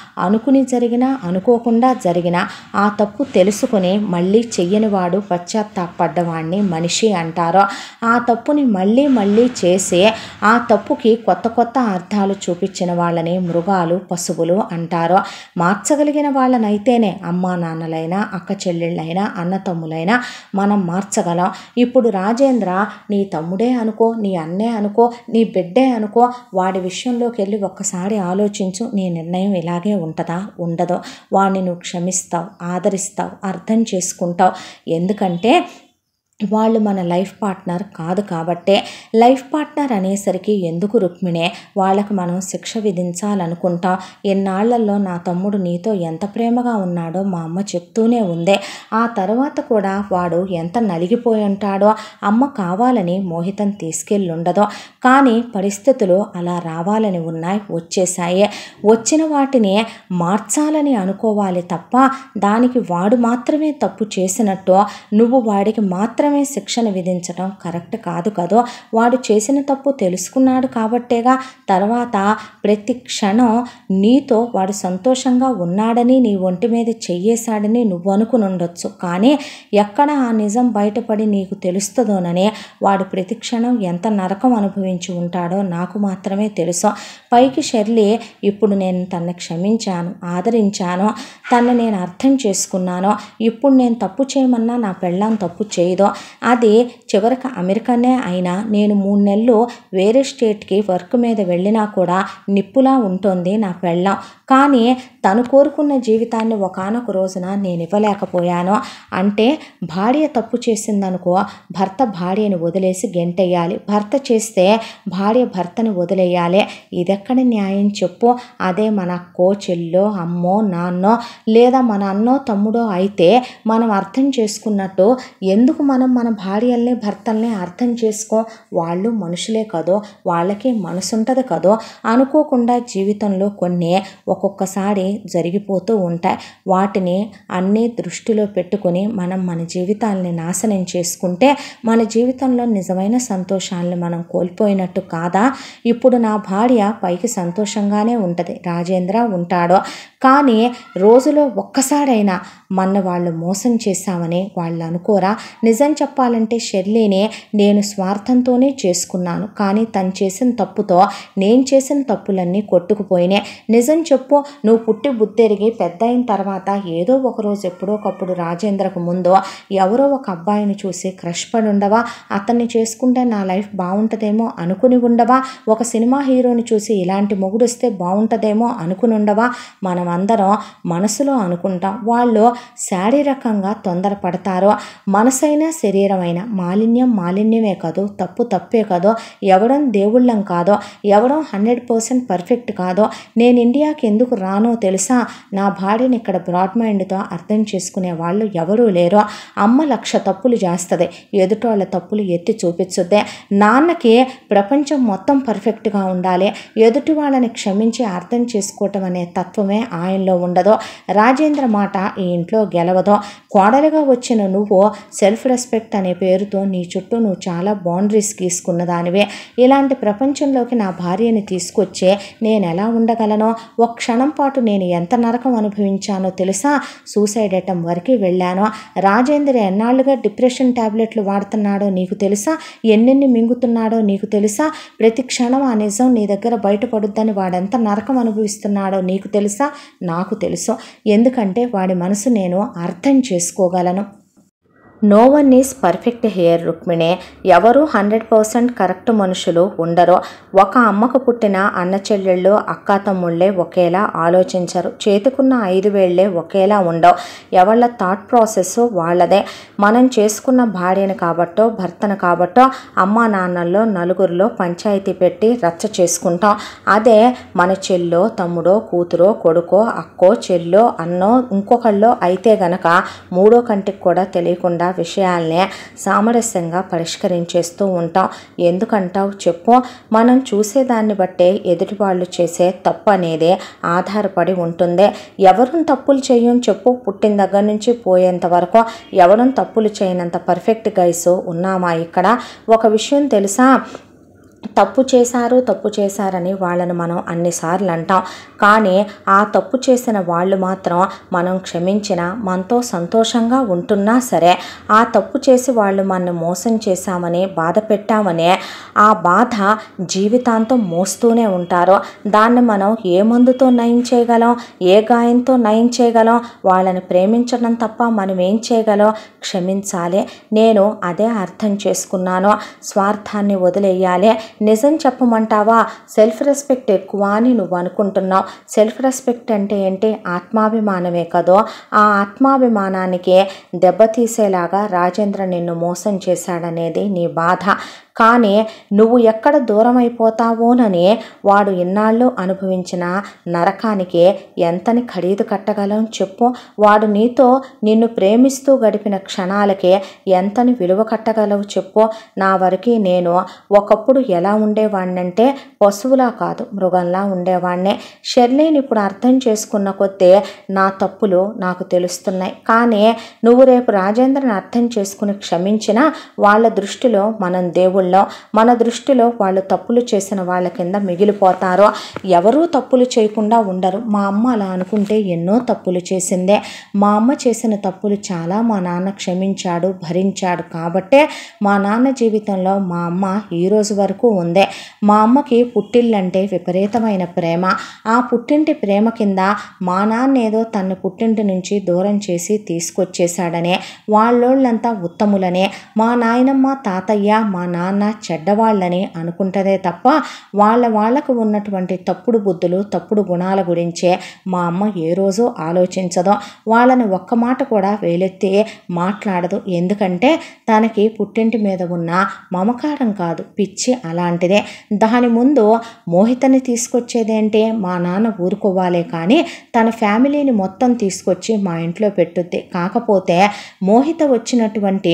అనుకుని జరిగినా అనుకోకుండా జరిగినా ఆ తప్పు తెలుసుకుని మళ్ళీ చెయ్యని వాడు పశ్చాత్తాపడ్డవాడిని మనిషి అంటారు ఆ తప్పుని మళ్ళీ మళ్ళీ చేసి ఆ తప్పుకి కొత్త కొత్త అర్థాలు చూపించిన వాళ్ళని మృగాలు పశువులు అంటారు మార్చగలిగిన వాళ్ళనైతేనే అమ్మా నాన్నలైనా అక్క చెల్లెళ్ళైనా అన్న తమ్ములైనా మనం మార్చగలం ఇప్పుడు రాజేంద్ర నీ తమ్ముడే అనుకో నీ అన్నే అనుకో నీ బిడ్డే అనుకో వాడి విషయంలోకి వెళ్ళి ఒక్కసారి ఆలోచించు నీ నిర్ణయం ఇలాగే ఉంటుందా ఉండదు వాడిని నువ్వు క్షమిస్తావు ఆదరిస్తావు అర్థం చేసుకుంటావు ఎందుకంటే వాళ్ళు మన లైఫ్ పార్ట్నర్ కాదు కాబట్టే లైఫ్ పార్ట్నర్ అనేసరికి ఎందుకు రుక్మిణే వాళ్ళకి మనం శిక్ష విధించాలనుకుంటాం ఎన్నాళ్లలో నా తమ్ముడు నీతో ఎంత ప్రేమగా ఉన్నాడో మా అమ్మ చెప్తూనే ఉందే ఆ తర్వాత కూడా వాడు ఎంత నలిగిపోయి ఉంటాడో అమ్మ కావాలని మోహితం తీసుకెళ్ళుండదో కానీ పరిస్థితులు అలా రావాలని ఉన్నాయి వచ్చేసాయి వచ్చిన వాటిని మార్చాలని అనుకోవాలి తప్ప దానికి వాడు మాత్రమే తప్పు చేసినట్టు నువ్వు వాడికి మాత్రమే శిక్షణ విధించడం కరెక్ట్ కాదు కదో వాడు చేసిన తప్పు తెలుసుకున్నాడు కాబట్టేగా తర్వాత ప్రతి క్షణం నీతో వాడు సంతోషంగా ఉన్నాడని నీ ఒంటి మీద చెయ్యేశాడని నువ్వు అనుకుని ఉండొచ్చు కానీ ఎక్కడ ఆ నిజం బయటపడి నీకు తెలుస్తుందోనని వాడు ప్రతి క్షణం ఎంత నరకం అనుభవించి ఉంటాడో నాకు మాత్రమే తెలుసు పైకి షెర్లీ ఇప్పుడు నేను తన్ని క్షమించాను ఆదరించాను తన్ని నేను అర్థం చేసుకున్నాను ఇప్పుడు నేను తప్పు చేయమన్నా నా పెళ్ళాం తప్పు చేయదు అది చివరికి అమెరికానే అయినా నేను మూడు నెలలు వేరే స్టేట్కి వర్క్ మీద వెళ్ళినా కూడా నిప్పులా ఉంటుంది నా పెళ్ళాం కానీ తను కోరుకున్న జీవితాన్ని ఒకనొక రోజున నేను ఇవ్వలేకపోయాను అంటే భార్య తప్పు చేసిందనుకో భర్త భార్యని వదిలేసి గెంటెయ్యాలి భర్త చేస్తే భార్య భర్తని వదిలేయాలి ఇదెక్కడ న్యాయం చెప్పు అదే మన అక్కో చెల్లో అమ్మో నాన్నో లేదా మన అన్నో తమ్ముడో అయితే మనం అర్థం చేసుకున్నట్టు ఎందుకు మనం మన భార్యల్ని భర్తల్ని అర్థం చేసుకో వాళ్ళు మనుషులే కదో వాళ్ళకి మనసు ఉంటుంది కదో అనుకోకుండా జీవితంలో కొన్ని ఒక్కొక్కసారి జరిగిపోతూ ఉంటాయి వాటిని అన్నీ దృష్టిలో పెట్టుకుని మనం మన జీవితాలని నాశనం చేసుకుంటే మన జీవితంలో నిజమైన సంతోషాలను మనం కోల్పోయినట్టు కాదా ఇప్పుడు నా భార్య పైకి సంతోషంగానే ఉంటుంది రాజేంద్ర ఉంటాడో కానీ రోజులో ఒక్కసారైనా మన వాళ్ళు మోసం చేశామని వాళ్ళు అనుకోరా నిజం చెప్పాలంటే షెర్లీని నేను స్వార్థంతోనే చేసుకున్నాను కానీ తను చేసిన తప్పుతో నేను చేసిన తప్పులన్నీ కొట్టుకుపోయినాయి నిజం చెప్పు నువ్వు పుట్టి బుద్ధెరిగి పెద్ద అయిన తర్వాత ఏదో ఒక రోజు ఎప్పుడో ఒకప్పుడు రాజేంద్రకు ముందు ఎవరో ఒక అబ్బాయిని చూసి క్రష్ పడి ఉండవా అతన్ని చేసుకుంటే నా లైఫ్ బాగుంటుందేమో అనుకుని ఉండవా ఒక సినిమా హీరోని చూసి ఇలాంటి మొగుడు వస్తే బాగుంటుందేమో అనుకుని ఉండవా మనం అందరం మనసులో అనుకుంటాం వాళ్ళు శారీరకంగా తొందరపడతారో మనసైనా శరీరమైన మాలిన్యం మాలిన్యమే కాదు తప్పు తప్పే కాదో ఎవడం దేవుళ్ళం కాదో ఎవడం హండ్రెడ్ పర్సెంట్ పర్ఫెక్ట్ కాదో నేను ఇండియాకి ఎందుకు రానో తెలుసా నా భార్యని ఇక్కడ బ్రాడ్ మైండ్తో అర్థం చేసుకునే వాళ్ళు ఎవరూ లేరు అమ్మ లక్ష తప్పులు చేస్తుంది ఎదుటోళ్ళ తప్పులు ఎత్తి చూపించుద్దే నాన్నకి ప్రపంచం మొత్తం పర్ఫెక్ట్గా ఉండాలి ఎదుటి వాళ్ళని క్షమించి అర్థం చేసుకోవటం అనే తత్వమే ఆయనలో ఉండదు రాజేంద్ర మాట ఈ ఇంట్లో గెలవదు కోడలుగా వచ్చిన నువ్వు సెల్ఫ్ రెస్పెక్ట్ అనే పేరుతో నీ చుట్టూ నువ్వు చాలా బౌండరీస్ గీసుకున్న దానివే ఇలాంటి ప్రపంచంలోకి నా భార్యని తీసుకొచ్చే నేను ఎలా ఉండగలనో ఒక క్షణం పాటు నేను ఎంత నరకం అనుభవించానో తెలుసా సూసైడ్ అటం వరకు వెళ్ళాను రాజేంద్ర ఎన్నాళ్ళుగా డిప్రెషన్ టాబ్లెట్లు వాడుతున్నాడో నీకు తెలుసా ఎన్నెన్ని మింగుతున్నాడో నీకు తెలుసా ప్రతి క్షణం ఆ నిజం నీ దగ్గర బయటపడుద్దని వాడెంత నరకం అనుభవిస్తున్నాడో నీకు తెలుసా నాకు తెలుసు ఎందుకంటే వాడి మనసు నేను అర్థం చేసుకోగలను no one is perfect here Rukmini ఎవరు హండ్రెడ్ పర్సెంట్ కరెక్ట్ మనుషులు ఉండరు ఒక అమ్మకు పుట్టిన అన్న చెల్లెళ్ళు అక్క తమ్ముళ్ళే ఒకేలా ఆలోచించరు చేతికున్న ఐదు వేళ్లే ఒకేలా ఉండవు ఎవళ్ళ థాట్ ప్రాసెస్ వాళ్ళదే మనం చేసుకున్న భార్యను కాబట్టో భర్తను కాబట్టో అమ్మా నాన్నల్లో నలుగురిలో పంచాయతీ పెట్టి రచ్చ చేసుకుంటాం అదే మన చెల్లో తమ్ముడో కూతురో కొడుకో అక్కో చెల్లో అన్నో ఇంకొకళ్ళో అయితే గనక మూడో కంటికి కూడా తెలియకుండా విషయాల్ని సామరస్యంగా పరిష్కరించేస్తూ ఉంటాం ఎందుకంటావు చెప్పు మనం చూసేదాన్ని బట్టే ఎదుటి వాళ్ళు చేసే తప్పు అనేది ఆధారపడి ఉంటుంది ఎవరు తప్పులు చేయం చెప్పు పుట్టిన దగ్గర నుంచి పోయేంత వరకు ఎవరు తప్పులు చేయనంత పర్ఫెక్ట్ గైస్ ఉన్నామా ఇక్కడ ఒక విషయం తెలుసా తప్పు చేశారు తప్పు చేశారని వాళ్ళని మనం అన్నిసార్లు అంటాం కానీ ఆ తప్పు చేసిన వాళ్ళు మాత్రం మనం క్షమించిన మనతో సంతోషంగా ఉంటున్నా సరే ఆ తప్పు చేసి వాళ్ళు మన మోసం చేశామని బాధ పెట్టామని ఆ బాధ జీవితాంతం మోస్తూనే ఉంటారు దాన్ని మనం ఏ మందుతో నయం చేయగలం ఏ గాయంతో నయం చేయగలం వాళ్ళని ప్రేమించడం తప్ప మనం ఏం చేయగలం క్షమించాలి నేను అదే అర్థం చేసుకున్నాను స్వార్థాన్ని వదిలేయాలి నిజం చెప్పమంటావా సెల్ఫ్ రెస్పెక్ట్ ఎక్కువ అని నువ్వు అనుకుంటున్నావు సెల్ఫ్ రెస్పెక్ట్ అంటే ఏంటి ఆత్మాభిమానమే కదో ఆ ఆత్మాభిమానానికి దెబ్బతీసేలాగా రాజేంద్ర నిన్ను మోసం చేశాడనేది నీ బాధ కానీ నువ్వు ఎక్కడ దూరం అయిపోతావోనని వాడు ఇన్నాళ్ళు అనుభవించిన నరకానికి ఎంతని ఖరీదు కట్టగలం చెప్పు వాడు నీతో నిన్ను ప్రేమిస్తూ గడిపిన క్షణాలకే ఎంతని విలువ కట్టగలవు చెప్పు నా వరకు నేను ఒకప్పుడు ఎలా ఉండేవాడినంటే పశువులా కాదు మృగంలా ఉండేవాడినే షెర్లీని ఇప్పుడు అర్థం చేసుకున్న కొద్దీ నా తప్పులు నాకు తెలుస్తున్నాయి కానీ నువ్వు రేపు రాజేంద్రని అర్థం చేసుకుని క్షమించినా వాళ్ళ దృష్టిలో మనం దేవుళ్ళం మన దృష్టిలో వాళ్ళు తప్పులు చేసిన వాళ్ళ కింద మిగిలిపోతారు ఎవరూ తప్పులు చేయకుండా ఉండరు మా అమ్మ అలా అనుకుంటే ఎన్నో తప్పులు చేసిందే మా అమ్మ చేసిన తప్పులు చాలా మా నాన్న క్షమించాడు భరించాడు కాబట్టే మా నాన్న జీవితంలో మా అమ్మ ఈ రోజు వరకు ఉందే మా అమ్మకి పుట్టిల్లంటే విపరీతమైన ప్రేమ ఆ పుట్టింటి ప్రేమ కింద మా నాన్న ఏదో తన పుట్టింటి నుంచి దూరం చేసి తీసుకొచ్చేశాడనే వాళ్ళోళ్ళంతా ఉత్తములనే మా నాయనమ్మ తాతయ్య మా నాన్న చెడ్డవాళ్ళని అనుకుంటదే తప్ప వాళ్ళ వాళ్ళకు ఉన్నటువంటి తప్పుడు బుద్ధులు తప్పుడు గుణాల గురించే మా అమ్మ ఏ రోజు ఆలోచించదో వాళ్ళని ఒక్క మాట కూడా వేలెత్తి మాట్లాడదు ఎందుకంటే తనకి పుట్టింటి మీద ఉన్న మమకారం కాదు పిచ్చి అలాంటిదే దాని ముందు మోహితని తీసుకొచ్చేదేంటి మా నాన్న ఊరుకోవాలే కానీ తన ఫ్యామిలీని మొత్తం తీసుకొచ్చి మా ఇంట్లో పెట్టుద్ది కాకపోతే మోహిత వచ్చినటువంటి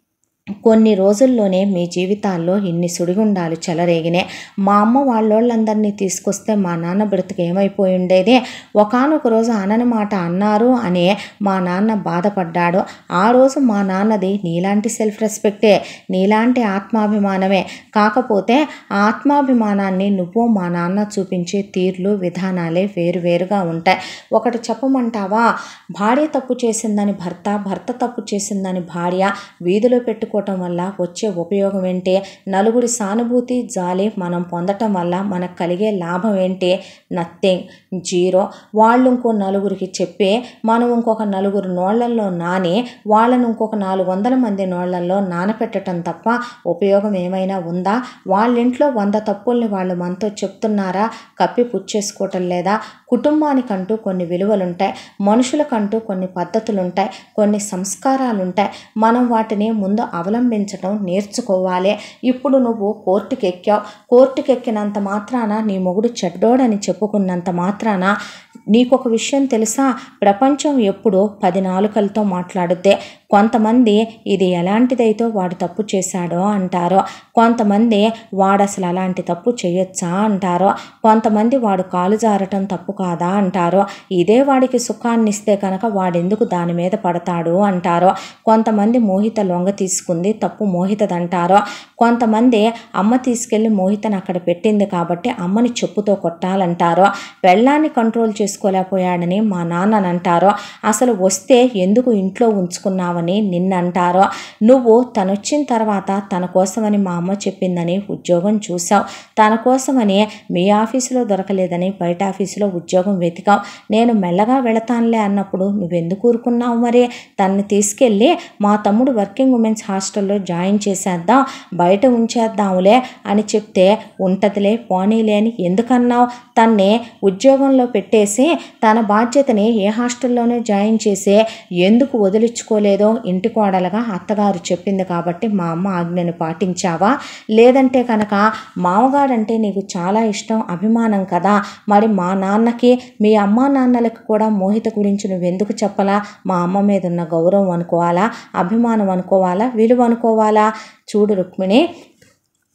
కొన్ని రోజుల్లోనే మీ జీవితాల్లో ఇన్ని సుడిగుండాలు చెలరేగినాయి మా అమ్మ వాళ్ళోళ్ళందరినీ తీసుకొస్తే మా నాన్న బ్రతుకు ఏమైపోయి ఉండేది ఒకనొక రోజు అనని మాట అన్నారు అని మా నాన్న బాధపడ్డాడు ఆ రోజు మా నాన్నది నీలాంటి సెల్ఫ్ రెస్పెక్టే నీలాంటి ఆత్మాభిమానమే కాకపోతే ఆ ఆత్మాభిమానాన్ని నువ్వు మా నాన్న చూపించే తీర్లు విధానాలే వేరువేరుగా ఉంటాయి ఒకటి చెప్పమంటావా భార్య తప్పు చేసిందని భర్త భర్త తప్పు చేసిందని భార్య వీధిలో పెట్టుకోవటం వల్ల వచ్చే ఉపయోగం ఏంటి నలుగురి సానుభూతి జాలి మనం పొందటం వల్ల మనకు కలిగే లాభం ఏంటి నథింగ్ జీరో వాళ్ళు ఇంకో నలుగురికి చెప్పి మనం ఇంకొక నలుగురు నోళ్లల్లో నాని వాళ్ళను ఇంకొక నాలుగు వందల మంది నోళ్లల్లో నానపెట్టడం తప్ప ఉపయోగం ఏమైనా ఉందా వాళ్ళ ఇంట్లో వంద తప్పుల్ని వాళ్ళు మనతో చెప్తున్నారా కప్పి పుచ్చేసుకోవటం లేదా కుటుంబానికంటూ కొన్ని విలువలుంటాయి మనుషులకంటూ కొన్ని పద్ధతులు ఉంటాయి కొన్ని సంస్కారాలు ఉంటాయి మనం వాటిని ముందు అవలంబించడం నేర్చుకోవాలి ఇప్పుడు నువ్వు కోర్టుకి ఎక్కావు కోర్టుకి ఎక్కినంత మాత్రాన నీ మొగుడు చెడ్డోడని చెప్పుకున్నంత మాత్రాన నీకొక విషయం తెలుసా ప్రపంచం ఎప్పుడూ పది నాలుకలతో మాట్లాడుద్దే కొంతమంది ఇది ఎలాంటిదైతే వాడు తప్పు చేశాడో అంటారో కొంతమంది వాడు అసలు అలాంటి తప్పు చేయొచ్చా అంటారో కొంతమంది వాడు కాలు జారటం తప్పు కాదా అంటారో ఇదే వాడికి సుఖాన్ని ఇస్తే కనుక వాడెందుకు దాని మీద పడతాడు అంటారో కొంతమంది మోహిత లొంగ తీసుకుంది తప్పు మోహితదంటారో కొంతమంది అమ్మ తీసుకెళ్లి మోహితను అక్కడ పెట్టింది కాబట్టి అమ్మని చెప్పుతో కొట్టాలంటారో పెళ్ళాన్ని కంట్రోల్ చేసుకోలేకపోయాడని మా నాన్ననంటారో అసలు వస్తే ఎందుకు ఇంట్లో ఉంచుకున్నావని నిన్నంటారో నువ్వు తనొచ్చిన తర్వాత తన కోసమని మా అమ్మ చెప్పిందని ఉద్యోగం చూసావు తన కోసమని మీ ఆఫీసులో దొరకలేదని బయట ఆఫీసులో ఉద్యోగం వెతికావు నేను మెల్లగా వెళతానులే అన్నప్పుడు నువ్వెందుకు ఊరుకున్నావు మరి తన్ని తీసుకెళ్ళి మా తమ్ముడు వర్కింగ్ ఉమెన్స్ హాస్టల్లో జాయిన్ చేసేద్దాం బయట ఉంచేద్దాంలే అని చెప్తే ఉంటదిలే పోనీలే అని ఎందుకన్నావు తన్ని ఉద్యోగంలో పెట్టేసి తన బాధ్యతని ఏ హాస్టల్లోనే జాయిన్ చేసి ఎందుకు వదిలించుకోలేదో ఇంటి కోడలుగా అత్తగారు చెప్పింది కాబట్టి మా అమ్మ ఆజ్ఞను పాటించావా లేదంటే కనుక మామగారంటే నీకు చాలా ఇష్టం అభిమానం కదా మరి మా నాన్నకి మీ అమ్మా నాన్నలకు కూడా మోహిత గురించి నువ్వెందుకు చెప్పలా మా అమ్మ మీద ఉన్న గౌరవం అనుకోవాలా అభిమానం అనుకోవాలా విలువ అనుకోవాలా చూడు రుక్మిణి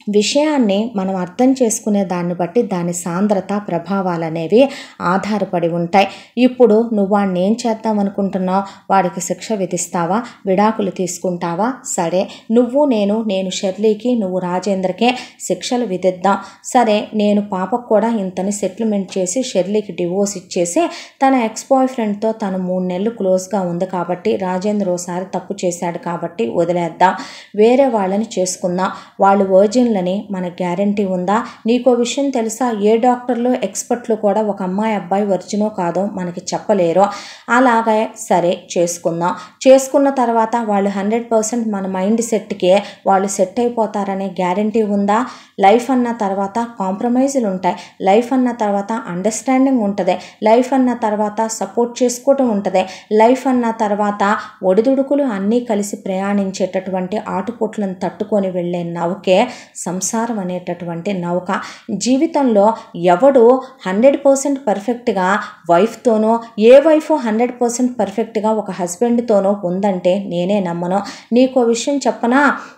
విషయాన్ని మనం అర్థం చేసుకునే దాన్ని బట్టి దాని సాంద్రత ప్రభావాలు అనేవి ఆధారపడి ఉంటాయి ఇప్పుడు నువ్వు వాడిని ఏం చేద్దాం అనుకుంటున్నావు వాడికి శిక్ష విధిస్తావా విడాకులు తీసుకుంటావా సరే నువ్వు నేను నేను షెర్లీకి నువ్వు రాజేంద్రకే శిక్షలు విధిద్దాం సరే నేను పాపకు కూడా ఇంతని సెటిల్మెంట్ చేసి షెర్లీకి డివోర్స్ ఇచ్చేసి తన ఎక్స్ బాయ్ ఫ్రెండ్తో తను మూడు నెలలు క్లోజ్గా ఉంది కాబట్టి రాజేంద్ర ఓసారి తప్పు చేశాడు కాబట్టి వదిలేద్దాం వేరే వాళ్ళని చేసుకుందాం వాళ్ళు వర్జిన్లని మన గ్యారంటీ ఉందా నీకో విషయం తెలుసా ఏ డాక్టర్లు ఎక్స్పర్ట్లు కూడా ఒక అమ్మాయి అబ్బాయి వర్జినో కాదో మనకి చెప్పలేరు అలాగే సరే చేసుకుందాం చేసుకున్న తర్వాత వాళ్ళు హండ్రెడ్ పర్సెంట్ మన మైండ్ సెట్కి వాళ్ళు సెట్ అయిపోతారనే గ్యారంటీ ఉందా లైఫ్ అన్న తర్వాత కాంప్రమైజులు ఉంటాయి లైఫ్ అన్న తర్వాత అండర్స్టాండింగ్ ఉంటుంది లైఫ్ అన్న తర్వాత సపోర్ట్ చేసుకోవటం ఉంటుంది లైఫ్ అన్న తర్వాత ఒడిదుడుకులు అన్నీ కలిసి ప్రయాణించేటటువంటి ఆటుపోట్లను తట్టుకొని వెళ్ళే నౌకే సంసారం అనేటటువంటి నౌక జీవితంలో ఎవడు హండ్రెడ్ పర్సెంట్ పర్ఫెక్ట్గా వైఫ్తోనో ఏ వైఫ్ హండ్రెడ్ పర్సెంట్ పర్ఫెక్ట్గా ఒక హస్బెండ్తోనో ఉందంటే నేనే నమ్మను నీకో విషయం చెప్పనా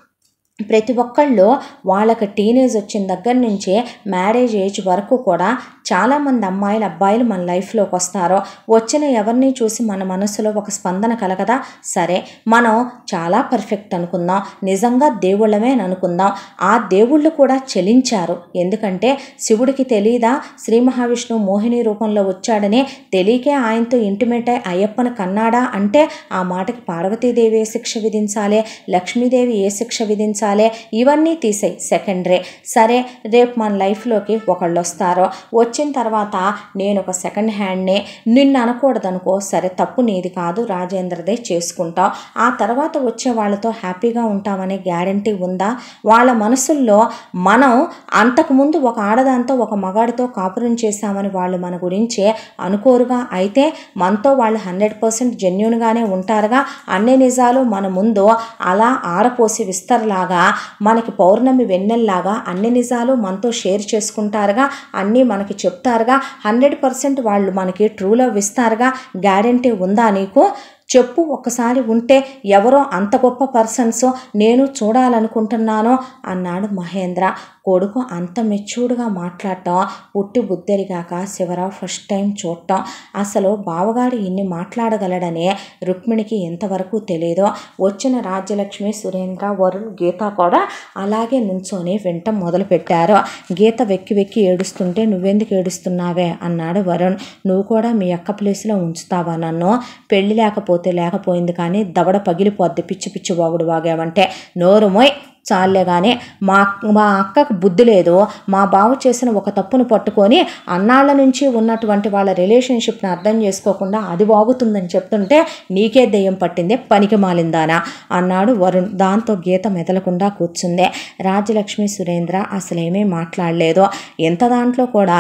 ప్రతి ఒక్కళ్ళు వాళ్ళకి టీనేజ్ వచ్చిన దగ్గర నుంచే మ్యారేజ్ ఏజ్ వరకు కూడా చాలామంది అమ్మాయిలు అబ్బాయిలు మన లైఫ్లోకి వస్తారో వచ్చిన ఎవరిని చూసి మన మనసులో ఒక స్పందన కలగదా సరే మనం చాలా పర్ఫెక్ట్ అనుకుందాం నిజంగా దేవుళ్ళమే అని అనుకుందాం ఆ దేవుళ్ళు కూడా చెలించారు ఎందుకంటే శివుడికి తెలియదా శ్రీ మహావిష్ణువు మోహిని రూపంలో వచ్చాడని తెలియకే ఆయనతో ఇంటిమేట్ అయి అయ్యప్పని కన్నాడా అంటే ఆ మాటకి పార్వతీదేవి ఏ శిక్ష విధించాలి లక్ష్మీదేవి ఏ శిక్ష విధించాలి ఇవన్నీ తీసేయి సెకండరీ సరే రేపు మన లైఫ్లోకి ఒకళ్ళు వస్తారో వచ్చిన తర్వాత నేను ఒక సెకండ్ హ్యాండ్నే నిన్ను అనకూడదనుకో సరే తప్పు నీది కాదు రాజేంద్రదే చేసుకుంటావు ఆ తర్వాత వచ్చే వాళ్ళతో హ్యాపీగా ఉంటామనే గ్యారంటీ ఉందా వాళ్ళ మనసుల్లో మనం అంతకుముందు ఒక ఆడదాంతో ఒక మగాడితో కాపురం చేశామని వాళ్ళు మన గురించి అనుకోరుగా అయితే మనతో వాళ్ళు హండ్రెడ్ పర్సెంట్ జెన్యున్గానే ఉంటారుగా అన్ని నిజాలు మన ముందు అలా ఆరపోసి విస్తరలాగా మనకి పౌర్ణమి వెన్నెల్లాగా అన్ని నిజాలు మనతో షేర్ చేసుకుంటారుగా అన్నీ మనకి చెప్తారుగా హండ్రెడ్ పర్సెంట్ వాళ్ళు మనకి ట్రూ లవ్ ఇస్తారుగా గ్యారంటీ ఉందా నీకు చెప్పు ఒక్కసారి ఉంటే ఎవరో అంత గొప్ప పర్సన్స్ నేను చూడాలనుకుంటున్నాను అన్నాడు మహేంద్ర కొడుకు అంత మెచ్యూర్డ్గా మాట్లాడటం పుట్టి బుద్ధెరిగాక శివరావు ఫస్ట్ టైం చూడటం అసలు బావగాడు ఇన్ని మాట్లాడగలడని రుక్మిణికి ఎంతవరకు తెలియదో వచ్చిన రాజ్యలక్ష్మి సురేంద్ర వరుణ్ గీత కూడా అలాగే నుంచొని వింటం మొదలుపెట్టారు గీత వెక్కి వెక్కి ఏడుస్తుంటే నువ్వెందుకు ఏడుస్తున్నావే అన్నాడు వరుణ్ నువ్వు కూడా మీ అక్క ప్లేస్లో ఉంచుతావా నన్ను పెళ్లి లేకపోతే లేకపోయింది కానీ దవడ పగిలిపోద్ది పిచ్చి పిచ్చి వాగుడు వాగావంటే నోరు మొయ్ చాలే కానీ మా మా అక్కకు బుద్ధి లేదు మా బావ చేసిన ఒక తప్పును పట్టుకొని అన్నాళ్ళ నుంచి ఉన్నటువంటి వాళ్ళ రిలేషన్షిప్ని అర్థం చేసుకోకుండా అది బాగుతుందని చెప్తుంటే నీకే దెయ్యం పట్టిందే పనికి మాలిందానా అన్నాడు వరుణ్ దాంతో గీత మెదలకుండా కూర్చుందే రాజ్యలక్ష్మి సురేంద్ర అసలేమీ మాట్లాడలేదు ఎంత దాంట్లో కూడా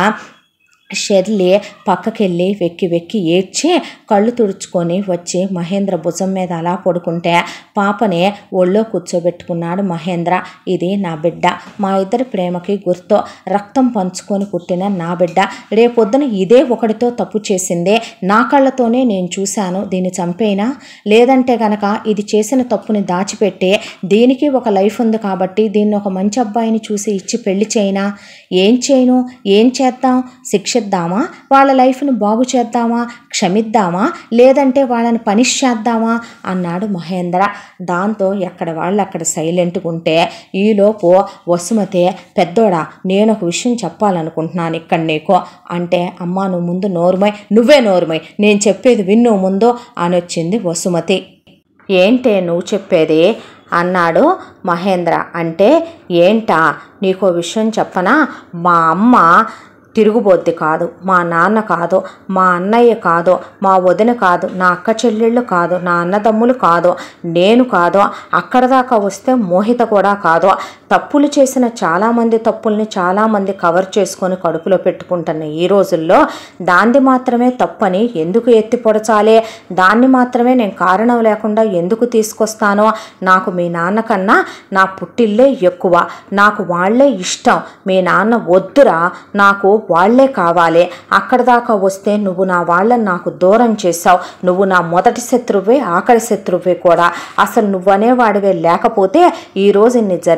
షెర్లీ పక్కకెళ్ళి వెక్కి వెక్కి ఏడ్చి కళ్ళు తుడుచుకొని వచ్చి మహేంద్ర భుజం మీద అలా పడుకుంటే పాపని ఒళ్ళో కూర్చోబెట్టుకున్నాడు మహేంద్ర ఇది నా బిడ్డ మా ఇద్దరి ప్రేమకి గుర్తు రక్తం పంచుకొని పుట్టిన నా బిడ్డ రేపొద్దున ఇదే ఒకటితో తప్పు చేసిందే నా కళ్ళతోనే నేను చూశాను దీన్ని చంపేనా లేదంటే గనక ఇది చేసిన తప్పుని దాచిపెట్టి దీనికి ఒక లైఫ్ ఉంది కాబట్టి దీన్ని ఒక మంచి అబ్బాయిని చూసి ఇచ్చి పెళ్లి చేయనా ఏం చేయను ఏం చేద్దాం శిక్షిద్దామా వాళ్ళ లైఫ్ను బాగు చేద్దామా క్షమిద్దామా లేదంటే వాళ్ళని పనిష్ చేద్దామా అన్నాడు మహేంద్ర దాంతో ఎక్కడ వాళ్ళు అక్కడ సైలెంట్గా ఉంటే ఈలోపు వసుమతి పెద్దోడా నేను ఒక విషయం చెప్పాలనుకుంటున్నాను ఇక్కడ నీకు అంటే అమ్మా నువ్వు ముందు నోరుమై నువ్వే నోరుమై నేను చెప్పేది విన్ను ముందు అని వచ్చింది వసుమతి ఏంటే నువ్వు చెప్పేది అన్నాడు మహేంద్ర అంటే ఏంటా నీకో విషయం చెప్పనా మా అమ్మ తిరుగుబొద్ది కాదు మా నాన్న కాదు మా అన్నయ్య కాదు మా వదిన కాదు నా అక్క చెల్లెళ్ళు కాదు నా అన్నదమ్ములు కాదు నేను కాదు అక్కడ దాకా వస్తే మోహిత కూడా కాదు తప్పులు చేసిన చాలామంది తప్పుల్ని చాలామంది కవర్ చేసుకొని కడుపులో పెట్టుకుంటున్న ఈ రోజుల్లో దాన్ని మాత్రమే తప్పని ఎందుకు ఎత్తి పొడచాలి దాన్ని మాత్రమే నేను కారణం లేకుండా ఎందుకు తీసుకొస్తానో నాకు మీ నాన్న కన్నా నా పుట్టిల్లే ఎక్కువ నాకు వాళ్ళే ఇష్టం మీ నాన్న వద్దురా నాకు వాళ్ళే కావాలి అక్కడ దాకా వస్తే నువ్వు నా వాళ్ళని నాకు దూరం చేశావు నువ్వు నా మొదటి శత్రువే ఆఖరి శత్రువే కూడా అసలు నువ్వనేవాడివే లేకపోతే ఈరోజు ఇన్ని జరిగేవే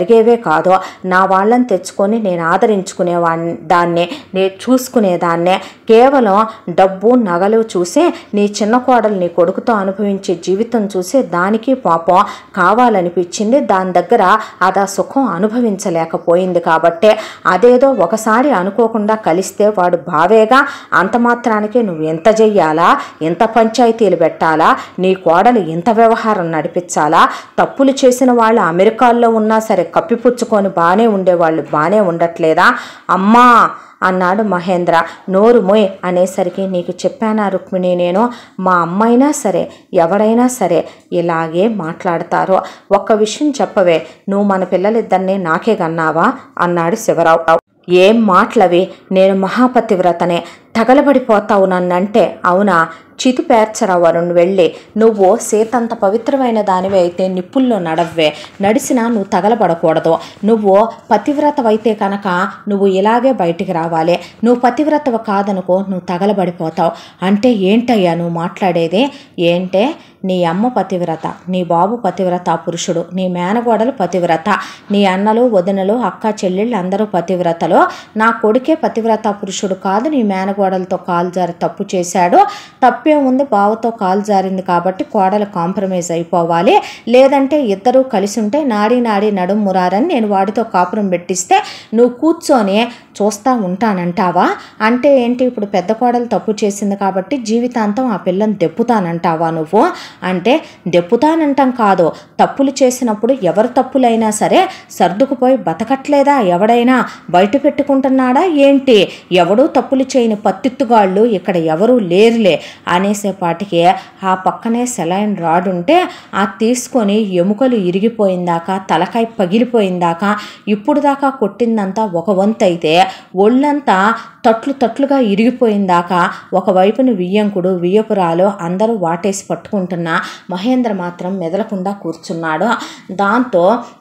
కాదు నా వాళ్ళని తెచ్చుకొని నేను ఆదరించుకునే వాడిని దాన్నే నేను చూసుకునేదాన్నే కేవలం డబ్బు నగలు చూసి నీ చిన్న కోడలు నీ కొడుకుతో అనుభవించే జీవితం చూసి దానికి పాపం కావాలనిపించింది దాని దగ్గర అదా సుఖం అనుభవించలేకపోయింది కాబట్టే అదేదో ఒకసారి అనుకోకుండా కలిస్తే వాడు బావేగా అంత మాత్రానికి నువ్వు ఎంత చెయ్యాలా ఎంత పంచాయతీలు పెట్టాలా నీ కోడలు ఇంత వ్యవహారం నడిపించాలా తప్పులు చేసిన వాళ్ళు అమెరికాల్లో ఉన్నా సరే కప్పిపుచ్చుకొని బాగానే ఉండేవాళ్ళు బాగానే ఉండట్లేదా అమ్మా అన్నాడు మహేంద్ర నోరు మొయ్ అనేసరికి నీకు చెప్పానా రుక్మిణి నేను మా అమ్మైనా సరే ఎవరైనా సరే ఇలాగే మాట్లాడతారు ఒక్క విషయం చెప్పవే నువ్వు మన పిల్లలిద్దరినీ నాకే కన్నావా అన్నాడు శివరావు ఏం మాటలవి నేను మహాపతివ్రతనే తగలబడిపోతావు నన్నంటే అవునా చితి పేర్చరా వరుణ్ వెళ్ళి నువ్వు సీతంత పవిత్రమైన దానివి అయితే నిప్పుల్లో నడవ్వే నడిచినా నువ్వు తగలబడకూడదు నువ్వు పతివ్రతవైతే కనుక నువ్వు ఇలాగే బయటికి రావాలి నువ్వు పతివ్రతవ కాదనుకో నువ్వు తగలబడిపోతావు అంటే ఏంటయ్యా నువ్వు మాట్లాడేది ఏంటే నీ అమ్మ పతివ్రత నీ బాబు పతివ్రత పురుషుడు నీ మేనగోడలు పతివ్రత నీ అన్నలు వదినలు అక్క చెల్లెళ్ళు అందరూ పతివ్రతలు నా కొడుకే పతివ్రత పురుషుడు కాదు నీ మేనగోడలతో కాలు జారి తప్పు చేశాడు తప్పే ఉంది బావతో కాలు జారింది కాబట్టి కోడలు కాంప్రమైజ్ అయిపోవాలి లేదంటే ఇద్దరూ కలిసి ఉంటే నాడి నాడి నడుం మురారని నేను వాడితో కాపురం పెట్టిస్తే నువ్వు కూర్చొని చూస్తా ఉంటానంటావా అంటే ఏంటి ఇప్పుడు పెద్ద కోడలు తప్పు చేసింది కాబట్టి జీవితాంతం ఆ పిల్లని దెప్పుతానంటావా నువ్వు అంటే దెప్పుతానంటాం కాదు తప్పులు చేసినప్పుడు ఎవరు తప్పులైనా సరే సర్దుకుపోయి బతకట్లేదా ఎవడైనా బయట పెట్టుకుంటున్నాడా ఏంటి ఎవడూ తప్పులు చేయని పత్తిత్తుగాళ్ళు ఇక్కడ ఎవరూ లేరులే అనేసేపాటికి ఆ పక్కనే సెలైన్ రాడ్ ఉంటే ఆ తీసుకొని ఎముకలు ఇరిగిపోయిందాకా తలకాయ పగిలిపోయిందాకా ఇప్పుడు దాకా కొట్టిందంతా ఒక వంతు అయితే ఒళ్ళంతా తట్లు తట్లుగా ఇరిగిపోయిందాకా ఒకవైపున వియ్యంకుడు వియ్యపురాలు అందరూ వాటేసి పట్టుకుంటున్నా మహేంద్ర మాత్రం మెదలకుండా కూర్చున్నాడు దాంతో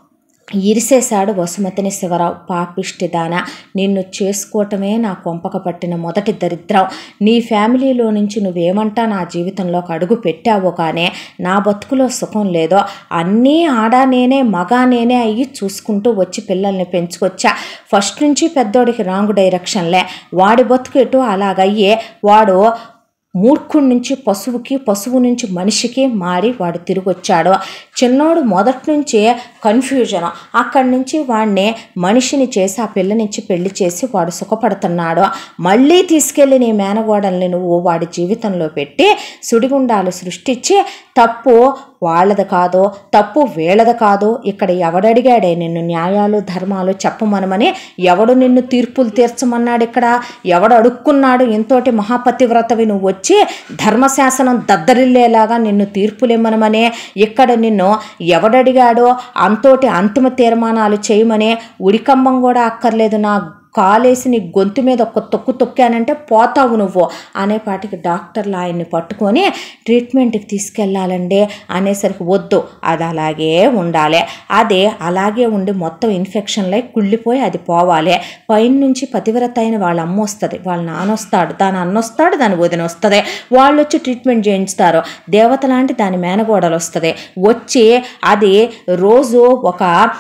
ఇరిసేశాడు వసుమతిని శివరావు పాపిష్టిదాన నిన్ను చేసుకోవటమే నా కొంపక పట్టిన మొదటి దరిద్రం నీ ఫ్యామిలీలో నుంచి నువ్వేమంటా నా జీవితంలోకి అడుగు పెట్టావో కానీ నా బతుకులో సుఖం లేదో అన్నీ ఆడా నేనే మగా నేనే అయ్యి చూసుకుంటూ వచ్చి పిల్లల్ని పెంచుకొచ్చా ఫస్ట్ నుంచి పెద్దోడికి రాంగ్ డైరెక్షన్లే వాడి బతుకు ఎటు అలాగయ్యే వాడు మూర్ఖుడి నుంచి పశువుకి పశువు నుంచి మనిషికి మారి వాడు తిరిగి వచ్చాడు చిన్నోడు మొదటి నుంచే కన్ఫ్యూజన్ అక్కడి నుంచి వాడిని మనిషిని చేసి ఆ పిల్లనిచ్చి పెళ్లి చేసి వాడు సుఖపడుతున్నాడు మళ్ళీ తీసుకెళ్ళి నీ మేనగోడల్ని నువ్వు వాడి జీవితంలో పెట్టి సుడిగుండాలు సృష్టించి తప్పు వాళ్ళది కాదు తప్పు వీళ్ళది కాదు ఇక్కడ ఎవడడిగాడే నిన్ను న్యాయాలు ధర్మాలు చెప్పమనమని ఎవడు నిన్ను తీర్పులు తీర్చమన్నాడు ఇక్కడ ఎవడు అడుక్కున్నాడు ఇంతోటి మహాపతివ్రతవి నువ్వు వచ్చి ధర్మశాసనం దద్దరిల్లేలాగా నిన్ను తీర్పులేమనమని ఇక్కడ నిన్ను ఎవడడిగాడో అంతోటి అంతిమ తీర్మానాలు చేయమని ఉడికంబం కూడా అక్కర్లేదు నా కాలేసి నీ గొంతు మీద ఒక్క తొక్కు తొక్కానంటే పోతావు నువ్వు అనేపాటికి డాక్టర్లు ఆయన్ని పట్టుకొని ట్రీట్మెంట్కి తీసుకెళ్ళాలండి అనేసరికి వద్దు అది అలాగే ఉండాలి అదే అలాగే ఉండి మొత్తం ఇన్ఫెక్షన్లై కుళ్ళిపోయి అది పోవాలి పైన నుంచి పతివ్రత అయిన వాళ్ళ అమ్మ వస్తుంది వాళ్ళ నాన్న వస్తాడు దాని అన్న వస్తాడు దాని వదిన వస్తుంది వాళ్ళు వచ్చి ట్రీట్మెంట్ చేయించుతారు దేవత లాంటి దాని మేనగోడలు వస్తుంది వచ్చి అది రోజు ఒక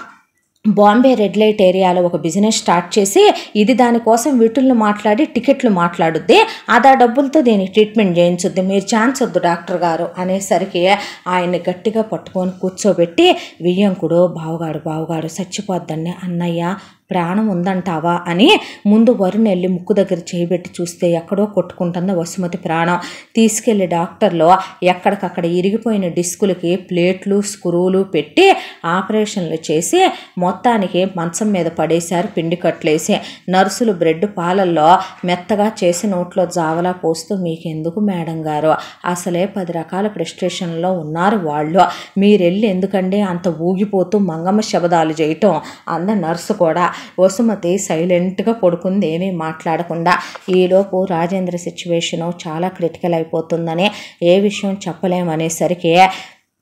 బాంబే రెడ్ లైట్ ఏరియాలో ఒక బిజినెస్ స్టార్ట్ చేసి ఇది దానికోసం వీటిల్ని మాట్లాడి టికెట్లు మాట్లాడుద్ది అది ఆ డబ్బులతో దీనికి ట్రీట్మెంట్ చేయించుద్ది మీరు ఛాన్స్ వద్దు డాక్టర్ గారు అనేసరికి ఆయన్ని గట్టిగా పట్టుకొని కూర్చోబెట్టి వియ్యంకుడు బావగాడు బావగాడు చచ్చిపోద్దండి అన్నయ్య ప్రాణం ఉందంటావా అని ముందు వరుణ్ వెళ్ళి ముక్కు దగ్గర చేయబెట్టి చూస్తే ఎక్కడో కొట్టుకుంటుంది వసుమతి ప్రాణం తీసుకెళ్లి డాక్టర్లు ఎక్కడికక్కడ ఇరిగిపోయిన డిస్కులకి ప్లేట్లు స్క్రూలు పెట్టి ఆపరేషన్లు చేసి మొత్తానికి మంచం మీద పడేశారు పిండి కట్లేసి నర్సులు బ్రెడ్ పాలల్లో మెత్తగా చేసి నోట్లో జావలా పోస్తూ మీకెందుకు మేడం గారు అసలే పది రకాల ప్రెస్టేషన్లో ఉన్నారు వాళ్ళు మీరెళ్ళి ఎందుకండి అంత ఊగిపోతూ మంగమ్మ శబదాలు చేయటం అంద నర్సు కూడా వసుమతి సైలెంట్గా పడుకుంది ఏమీ మాట్లాడకుండా ఈలోపు రాజేంద్ర సిచ్యువేషను చాలా క్రిటికల్ అయిపోతుందని ఏ విషయం చెప్పలేమనేసరికి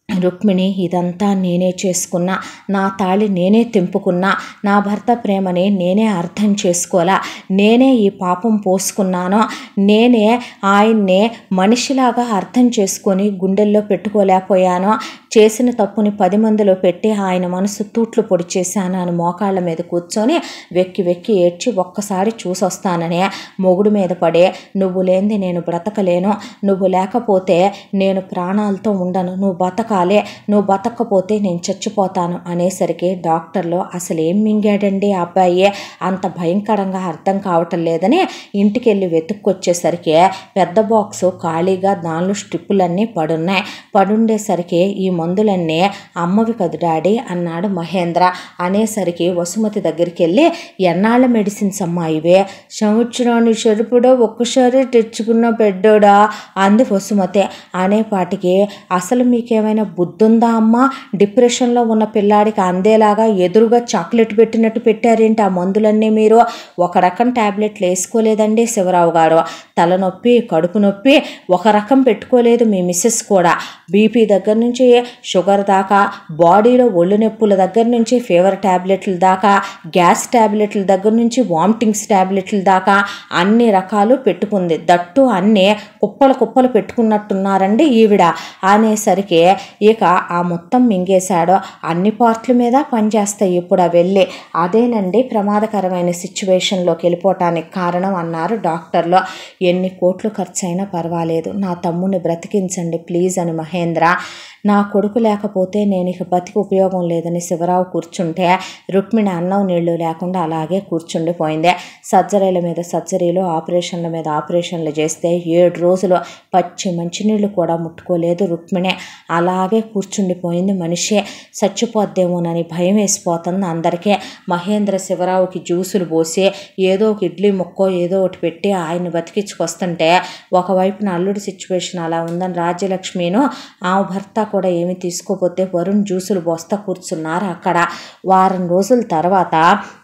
రుక్మిణి ఇదంతా నేనే చేసుకున్నా నా తాళి నేనే తెంపుకున్నా నా భర్త ప్రేమని నేనే అర్థం చేసుకోలా నేనే ఈ పాపం పోసుకున్నాను నేనే ఆయన్నే మనిషిలాగా అర్థం చేసుకొని గుండెల్లో పెట్టుకోలేకపోయాను చేసిన తప్పుని పది మందిలో పెట్టి ఆయన మనసు తూట్లు పొడి చేశాను అని మోకాళ్ళ మీద కూర్చొని వెక్కి వెక్కి ఏడ్చి ఒక్కసారి చూసొస్తానని మొగుడు మీద పడే నువ్వు లేనిది నేను బ్రతకలేను నువ్వు లేకపోతే నేను ప్రాణాలతో ఉండను నువ్వు బతకాలే నువ్వు బతకపోతే నేను చచ్చిపోతాను అనేసరికి డాక్టర్లు అసలు ఏం మింగాడండి ఆ అబ్బాయి అంత భయంకరంగా అర్థం కావటం లేదని ఇంటికి వెళ్ళి వెతుక్కొచ్చేసరికి పెద్ద బాక్సు ఖాళీగా దానిలో స్ట్రిప్పులన్నీ పడున్నాయి పడుండేసరికి ఈ మందులన్నీ అమ్మవి కదు డాడీ అన్నాడు మహేంద్ర అనేసరికి వసుమతి దగ్గరికి వెళ్ళి ఎన్నాళ్ళ మెడిసిన్స్ అమ్మా ఇవే సంవత్సరాన్ని సరిపడా ఒక్కసారి తెచ్చుకున్న పెద్దోడా అంది వసుమతి అనేపాటికి అసలు మీకేమైనా బుద్ధుందా అమ్మా డిప్రెషన్లో ఉన్న పిల్లాడికి అందేలాగా ఎదురుగా చాక్లెట్ పెట్టినట్టు పెట్టారేంటి ఆ మందులన్నీ మీరు ఒక రకం టాబ్లెట్లు వేసుకోలేదండి శివరావు గారు తలనొప్పి కడుపు నొప్పి ఒక రకం పెట్టుకోలేదు మీ మిస్సెస్ కూడా బీపీ దగ్గర నుంచి షుగర్ దాకా బాడీలో ఒళ్ళు నొప్పుల దగ్గర నుంచి ఫీవర్ టాబ్లెట్ల దాకా గ్యాస్ టాబ్లెట్ల దగ్గర నుంచి వామిటింగ్స్ టాబ్లెట్ల దాకా అన్ని రకాలు పెట్టుకుంది దట్టు అన్నీ కుప్పలు కుప్పలు పెట్టుకున్నట్టున్నారండి ఈవిడ అనేసరికి ఇక ఆ మొత్తం మింగేశాడో అన్ని పార్ట్ల మీద పనిచేస్తాయి ఇప్పుడు ఆ వెళ్ళి అదేనండి ప్రమాదకరమైన సిచ్యువేషన్లోకి వెళ్ళిపోవటానికి కారణం అన్నారు డాక్టర్లు ఎన్ని కోట్లు ఖర్చు అయినా పర్వాలేదు నా తమ్ముడిని బ్రతికించండి ప్లీజ్ అని మహేంద్ర నా కొడుకు లేకపోతే నేను ఇక బతికి ఉపయోగం లేదని శివరావు కూర్చుంటే రుక్మిణి అన్నం నీళ్లు లేకుండా అలాగే కూర్చుండిపోయింది సర్జరీల మీద సర్జరీలు ఆపరేషన్ల మీద ఆపరేషన్లు చేస్తే ఏడు రోజులు పచ్చి మంచినీళ్ళు కూడా ముట్టుకోలేదు రుక్మిణి అలాగే కూర్చుండిపోయింది మనిషి చచ్చిపోద్దేమోనని భయం వేసిపోతుంది అందరికీ మహేంద్ర శివరావుకి జ్యూసులు పోసి ఏదో ఒక ఇడ్లీ ముక్కో ఏదో ఒకటి పెట్టి ఆయన్ని బతికించుకొస్తుంటే ఒకవైపున అల్లుడి సిచ్యువేషన్ అలా ఉందని రాజ్యలక్ష్మిను ఆమె భర్త కూడా ఏమి తీసుకోపోతే వరుణ్ జ్యూసులు పోస్తా కూర్చున్నారు అక్కడ వారం రోజుల తర్వాత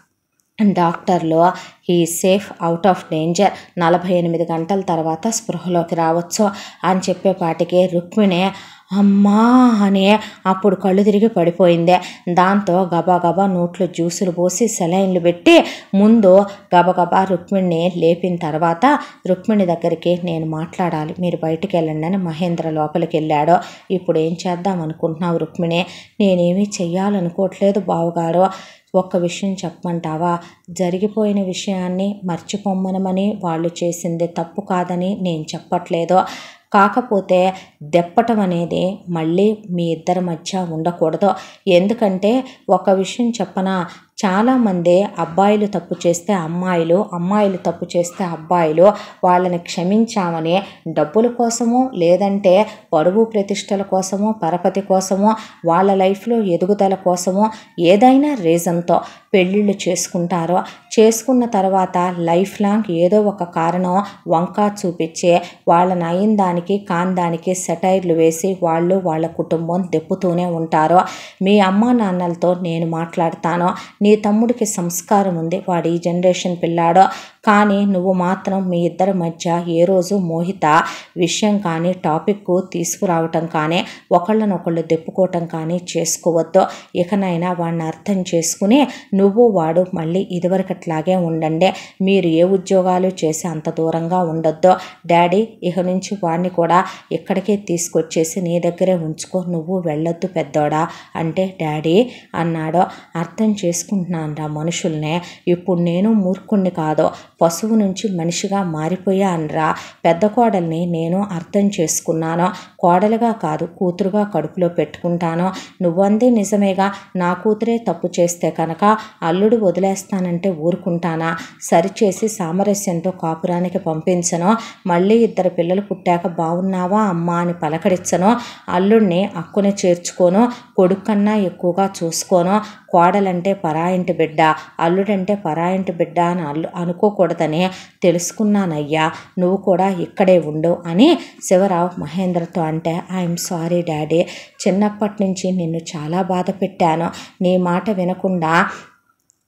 డాక్టర్లు ఈ సేఫ్ అవుట్ ఆఫ్ డేంజర్ నలభై ఎనిమిది గంటల తర్వాత స్పృహలోకి రావచ్చు అని చెప్పేపాటికి రుక్మిణి అమ్మా అని అప్పుడు కళ్ళు తిరిగి పడిపోయింది దాంతో గబా గబా నోట్లో జ్యూసులు పోసి సెలైన్లు పెట్టి ముందు గబగబా రుక్మిణిని లేపిన తర్వాత రుక్మిణి దగ్గరికి నేను మాట్లాడాలి మీరు బయటికి వెళ్ళండి అని మహేంద్ర లోపలికి వెళ్ళాడు ఇప్పుడు ఏం చేద్దాం అనుకుంటున్నావు రుక్మిణి నేనేమీ చెయ్యాలనుకోవట్లేదు బావగారు ఒక్క విషయం చెప్పమంటావా జరిగిపోయిన విషయాన్ని మర్చిపోమ్మనమని వాళ్ళు చేసింది తప్పు కాదని నేను చెప్పట్లేదు కాకపోతే దెప్పటం అనేది మళ్ళీ మీ ఇద్దరి మధ్య ఉండకూడదు ఎందుకంటే ఒక విషయం చెప్పనా చాలామంది అబ్బాయిలు తప్పు చేస్తే అమ్మాయిలు అమ్మాయిలు తప్పు చేస్తే అబ్బాయిలు వాళ్ళని క్షమించామని డబ్బుల కోసమో లేదంటే పరువు ప్రతిష్టల కోసమో పరపతి కోసమో వాళ్ళ లైఫ్లో ఎదుగుదల కోసమో ఏదైనా రీజన్తో పెళ్ళిళ్ళు చేసుకుంటారో చేసుకున్న తర్వాత లైఫ్ లాంగ్ ఏదో ఒక కారణం వంకా చూపించే వాళ్ళని అయిన దానికి కాని దానికి సెటైర్లు వేసి వాళ్ళు వాళ్ళ కుటుంబం దెప్పుతూనే ఉంటారు మీ అమ్మా నాన్నలతో నేను మాట్లాడతాను నీ తమ్ముడికి సంస్కారం ఉంది వాడు ఈ జనరేషన్ పిల్లాడో కానీ నువ్వు మాత్రం మీ ఇద్దరి మధ్య ఏ రోజు మోహిత విషయం కానీ టాపిక్ తీసుకురావటం కానీ ఒకళ్ళనొకళ్ళు దెప్పుకోవటం కానీ చేసుకోవద్దు ఇకనైనా వాడిని అర్థం చేసుకుని నువ్వు వాడు మళ్ళీ ఇదివరకట్లాగే ఉండండి మీరు ఏ ఉద్యోగాలు చేసి అంత దూరంగా ఉండొద్దు డాడీ ఇక నుంచి వాడిని కూడా ఇక్కడికే తీసుకొచ్చేసి నీ దగ్గరే ఉంచుకో నువ్వు వెళ్ళొద్దు పెద్దోడా అంటే డాడీ అన్నాడు అర్థం చేసుకుంటున్నాను రా మనుషుల్నే ఇప్పుడు నేను మూర్ఖుణ్ణి కాదు పశువు నుంచి మనిషిగా మారిపోయానురా పెద్ద కోడల్ని నేను అర్థం చేసుకున్నాను కోడలుగా కాదు కూతురుగా కడుపులో పెట్టుకుంటాను నువ్వంది నిజమేగా నా కూతురే తప్పు చేస్తే కనుక అల్లుడు వదిలేస్తానంటే ఊరుకుంటానా సరిచేసి సామరస్యంతో కాపురానికి పంపించను మళ్ళీ ఇద్దరు పిల్లలు పుట్టాక బాగున్నావా అమ్మా అని పలకరించను అల్లుడిని అక్కునే చేర్చుకోను కొడుకన్నా ఎక్కువగా చూసుకోను కోడలంటే పరాయింటి బిడ్డ అల్లుడంటే పరాయింటి బిడ్డ అని అల్లు అనుకోకూడదని తెలుసుకున్నానయ్యా నువ్వు కూడా ఇక్కడే ఉండు అని శివరావు మహేంద్రతో అంటే ఐఎమ్ సారీ డాడీ చిన్నప్పటి నుంచి నిన్ను చాలా బాధ పెట్టాను నీ మాట వినకుండా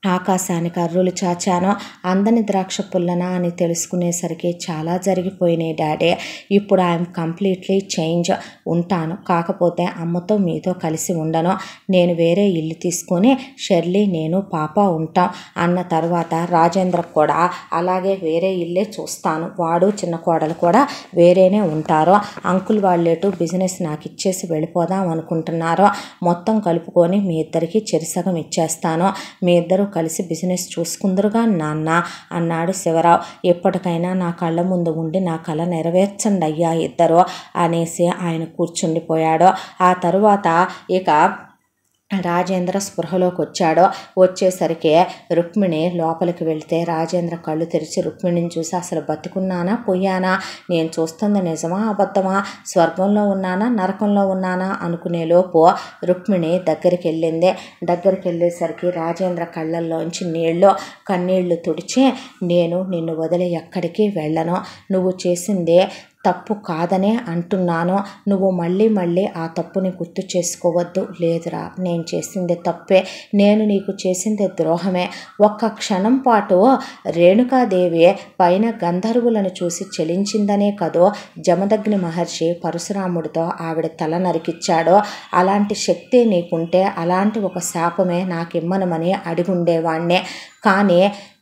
ఆకాశానికి అర్రులు చాచాను అందని ద్రాక్ష పుల్లనా అని తెలుసుకునేసరికి చాలా జరిగిపోయినాయి డాడీ ఇప్పుడు ఐఎమ్ కంప్లీట్లీ చేంజ్ ఉంటాను కాకపోతే అమ్మతో మీతో కలిసి ఉండను నేను వేరే ఇల్లు తీసుకొని షెర్లీ నేను పాప ఉంటాం అన్న తర్వాత రాజేంద్ర కూడా అలాగే వేరే ఇల్లే చూస్తాను వాడు చిన్న కోడలు కూడా వేరేనే ఉంటారు అంకుల్ వాళ్ళేటు బిజినెస్ నాకు ఇచ్చేసి వెళ్ళిపోదాం అనుకుంటున్నారు మొత్తం కలుపుకొని మీ ఇద్దరికి చెరిసగం ఇచ్చేస్తాను మీ ఇద్దరు కలిసి బిజినెస్ చూసుకుందరుగా నాన్న అన్నాడు శివరావు ఎప్పటికైనా నా కళ్ళ ముందు ఉండి నా కళ నెరవేర్చండి అయ్యా ఇద్దరు అనేసి ఆయన కూర్చుండిపోయాడు ఆ తరువాత ఇక రాజేంద్ర స్పృహలోకి వచ్చాడో వచ్చేసరికి రుక్మిణి లోపలికి వెళ్తే రాజేంద్ర కళ్ళు తెరిచి రుక్మిణిని చూసి అసలు బతికున్నానా పోయానా నేను చూస్తుంది నిజమా అబద్ధమా స్వర్గంలో ఉన్నానా నరకంలో ఉన్నానా అనుకునే లోపు రుక్మిణి దగ్గరికి వెళ్ళింది దగ్గరికి వెళ్ళేసరికి రాజేంద్ర కళ్ళల్లోంచి నీళ్ళు కన్నీళ్లు తుడిచి నేను నిన్ను వదిలి ఎక్కడికి వెళ్ళను నువ్వు చేసిందే తప్పు కాదనే అంటున్నాను నువ్వు మళ్ళీ మళ్ళీ ఆ తప్పుని గుర్తు చేసుకోవద్దు లేదురా నేను చేసింది తప్పే నేను నీకు చేసింది ద్రోహమే ఒక్క క్షణం పాటు రేణుకాదేవి పైన గంధర్వులను చూసి చెలించిందనే కదో జమదగ్ని మహర్షి పరశురాముడితో ఆవిడ తల నరికిచ్చాడో అలాంటి శక్తి నీకుంటే అలాంటి ఒక శాపమే నాకిమ్మనమని అడిగుండేవాణ్ణే కానీ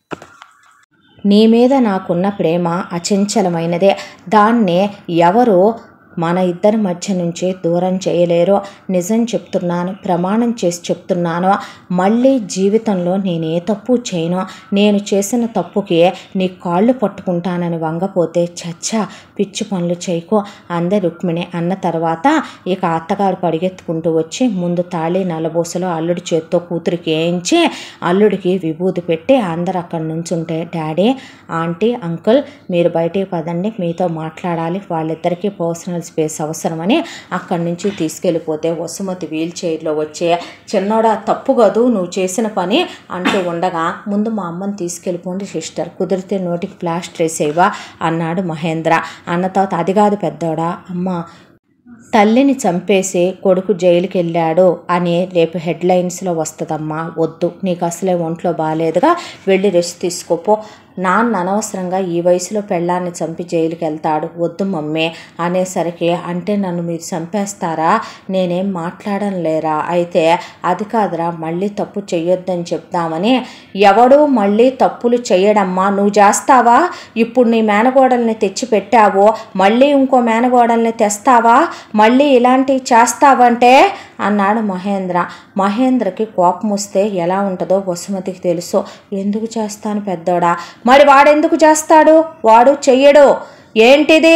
నీ మీద నాకున్న ప్రేమ అచంచలమైనదే దాన్నే ఎవరు మన ఇద్దరి మధ్య నుంచి దూరం చేయలేరు నిజం చెప్తున్నాను ప్రమాణం చేసి చెప్తున్నాను మళ్ళీ జీవితంలో నేను ఏ తప్పు చేయను నేను చేసిన తప్పుకి నీ కాళ్ళు పట్టుకుంటానని వంగపోతే చచ్చా పిచ్చి పనులు చేయకు అందే రుక్మిణి అన్న తర్వాత ఇక అత్తగారు పరిగెత్తుకుంటూ వచ్చి ముందు తాళి నల్లబూసలో అల్లుడి చేత్తో కూతురికి వేయించి అల్లుడికి విభూతి పెట్టి అందరు అక్కడి నుంచి ఉంటే డాడీ ఆంటీ అంకుల్ మీరు బయటికి పదండి మీతో మాట్లాడాలి వాళ్ళిద్దరికీ పర్సనల్ స్పేస్ అవసరమని అక్కడి నుంచి తీసుకెళ్ళిపోతే వసుమతి వీల్ చైర్లో వచ్చే చిన్నోడా తప్పు కదూ నువ్వు చేసిన పని అంటూ ఉండగా ముందు మా అమ్మని తీసుకెళ్ళిపోండి సిస్టర్ కుదిరితే నోటికి ప్లాస్టర్ వేసేవా అన్నాడు మహేంద్ర అన్న తర్వాత అది కాదు పెద్దోడా అమ్మ తల్లిని చంపేసి కొడుకు జైలుకి వెళ్ళాడు అని రేపు హెడ్లైన్స్లో వస్తుందమ్మా వద్దు నీకు అసలే ఒంట్లో బాగాలేదుగా వెళ్ళి రెస్ట్ తీసుకోపో నాన్న అనవసరంగా ఈ వయసులో పెళ్ళాన్ని చంపి జైలుకి వెళ్తాడు వద్దు మమ్మీ అనేసరికి అంటే నన్ను మీరు చంపేస్తారా నేనేం మాట్లాడడం లేరా అయితే అది కాదురా మళ్ళీ తప్పు చెయ్యొద్దని చెప్దామని ఎవడు మళ్ళీ తప్పులు చేయడమ్మా నువ్వు చేస్తావా ఇప్పుడు నీ మేనగోడల్ని తెచ్చి పెట్టావో మళ్ళీ ఇంకో మేనగోడల్ని తెస్తావా మళ్ళీ ఇలాంటివి చేస్తావంటే అన్నాడు మహేంద్ర మహేంద్రకి కోపం వస్తే ఎలా ఉంటుందో వసుమతికి తెలుసు ఎందుకు చేస్తాను పెద్దోడా మరి వాడెందుకు చేస్తాడు వాడు చెయ్యడు ఏంటిది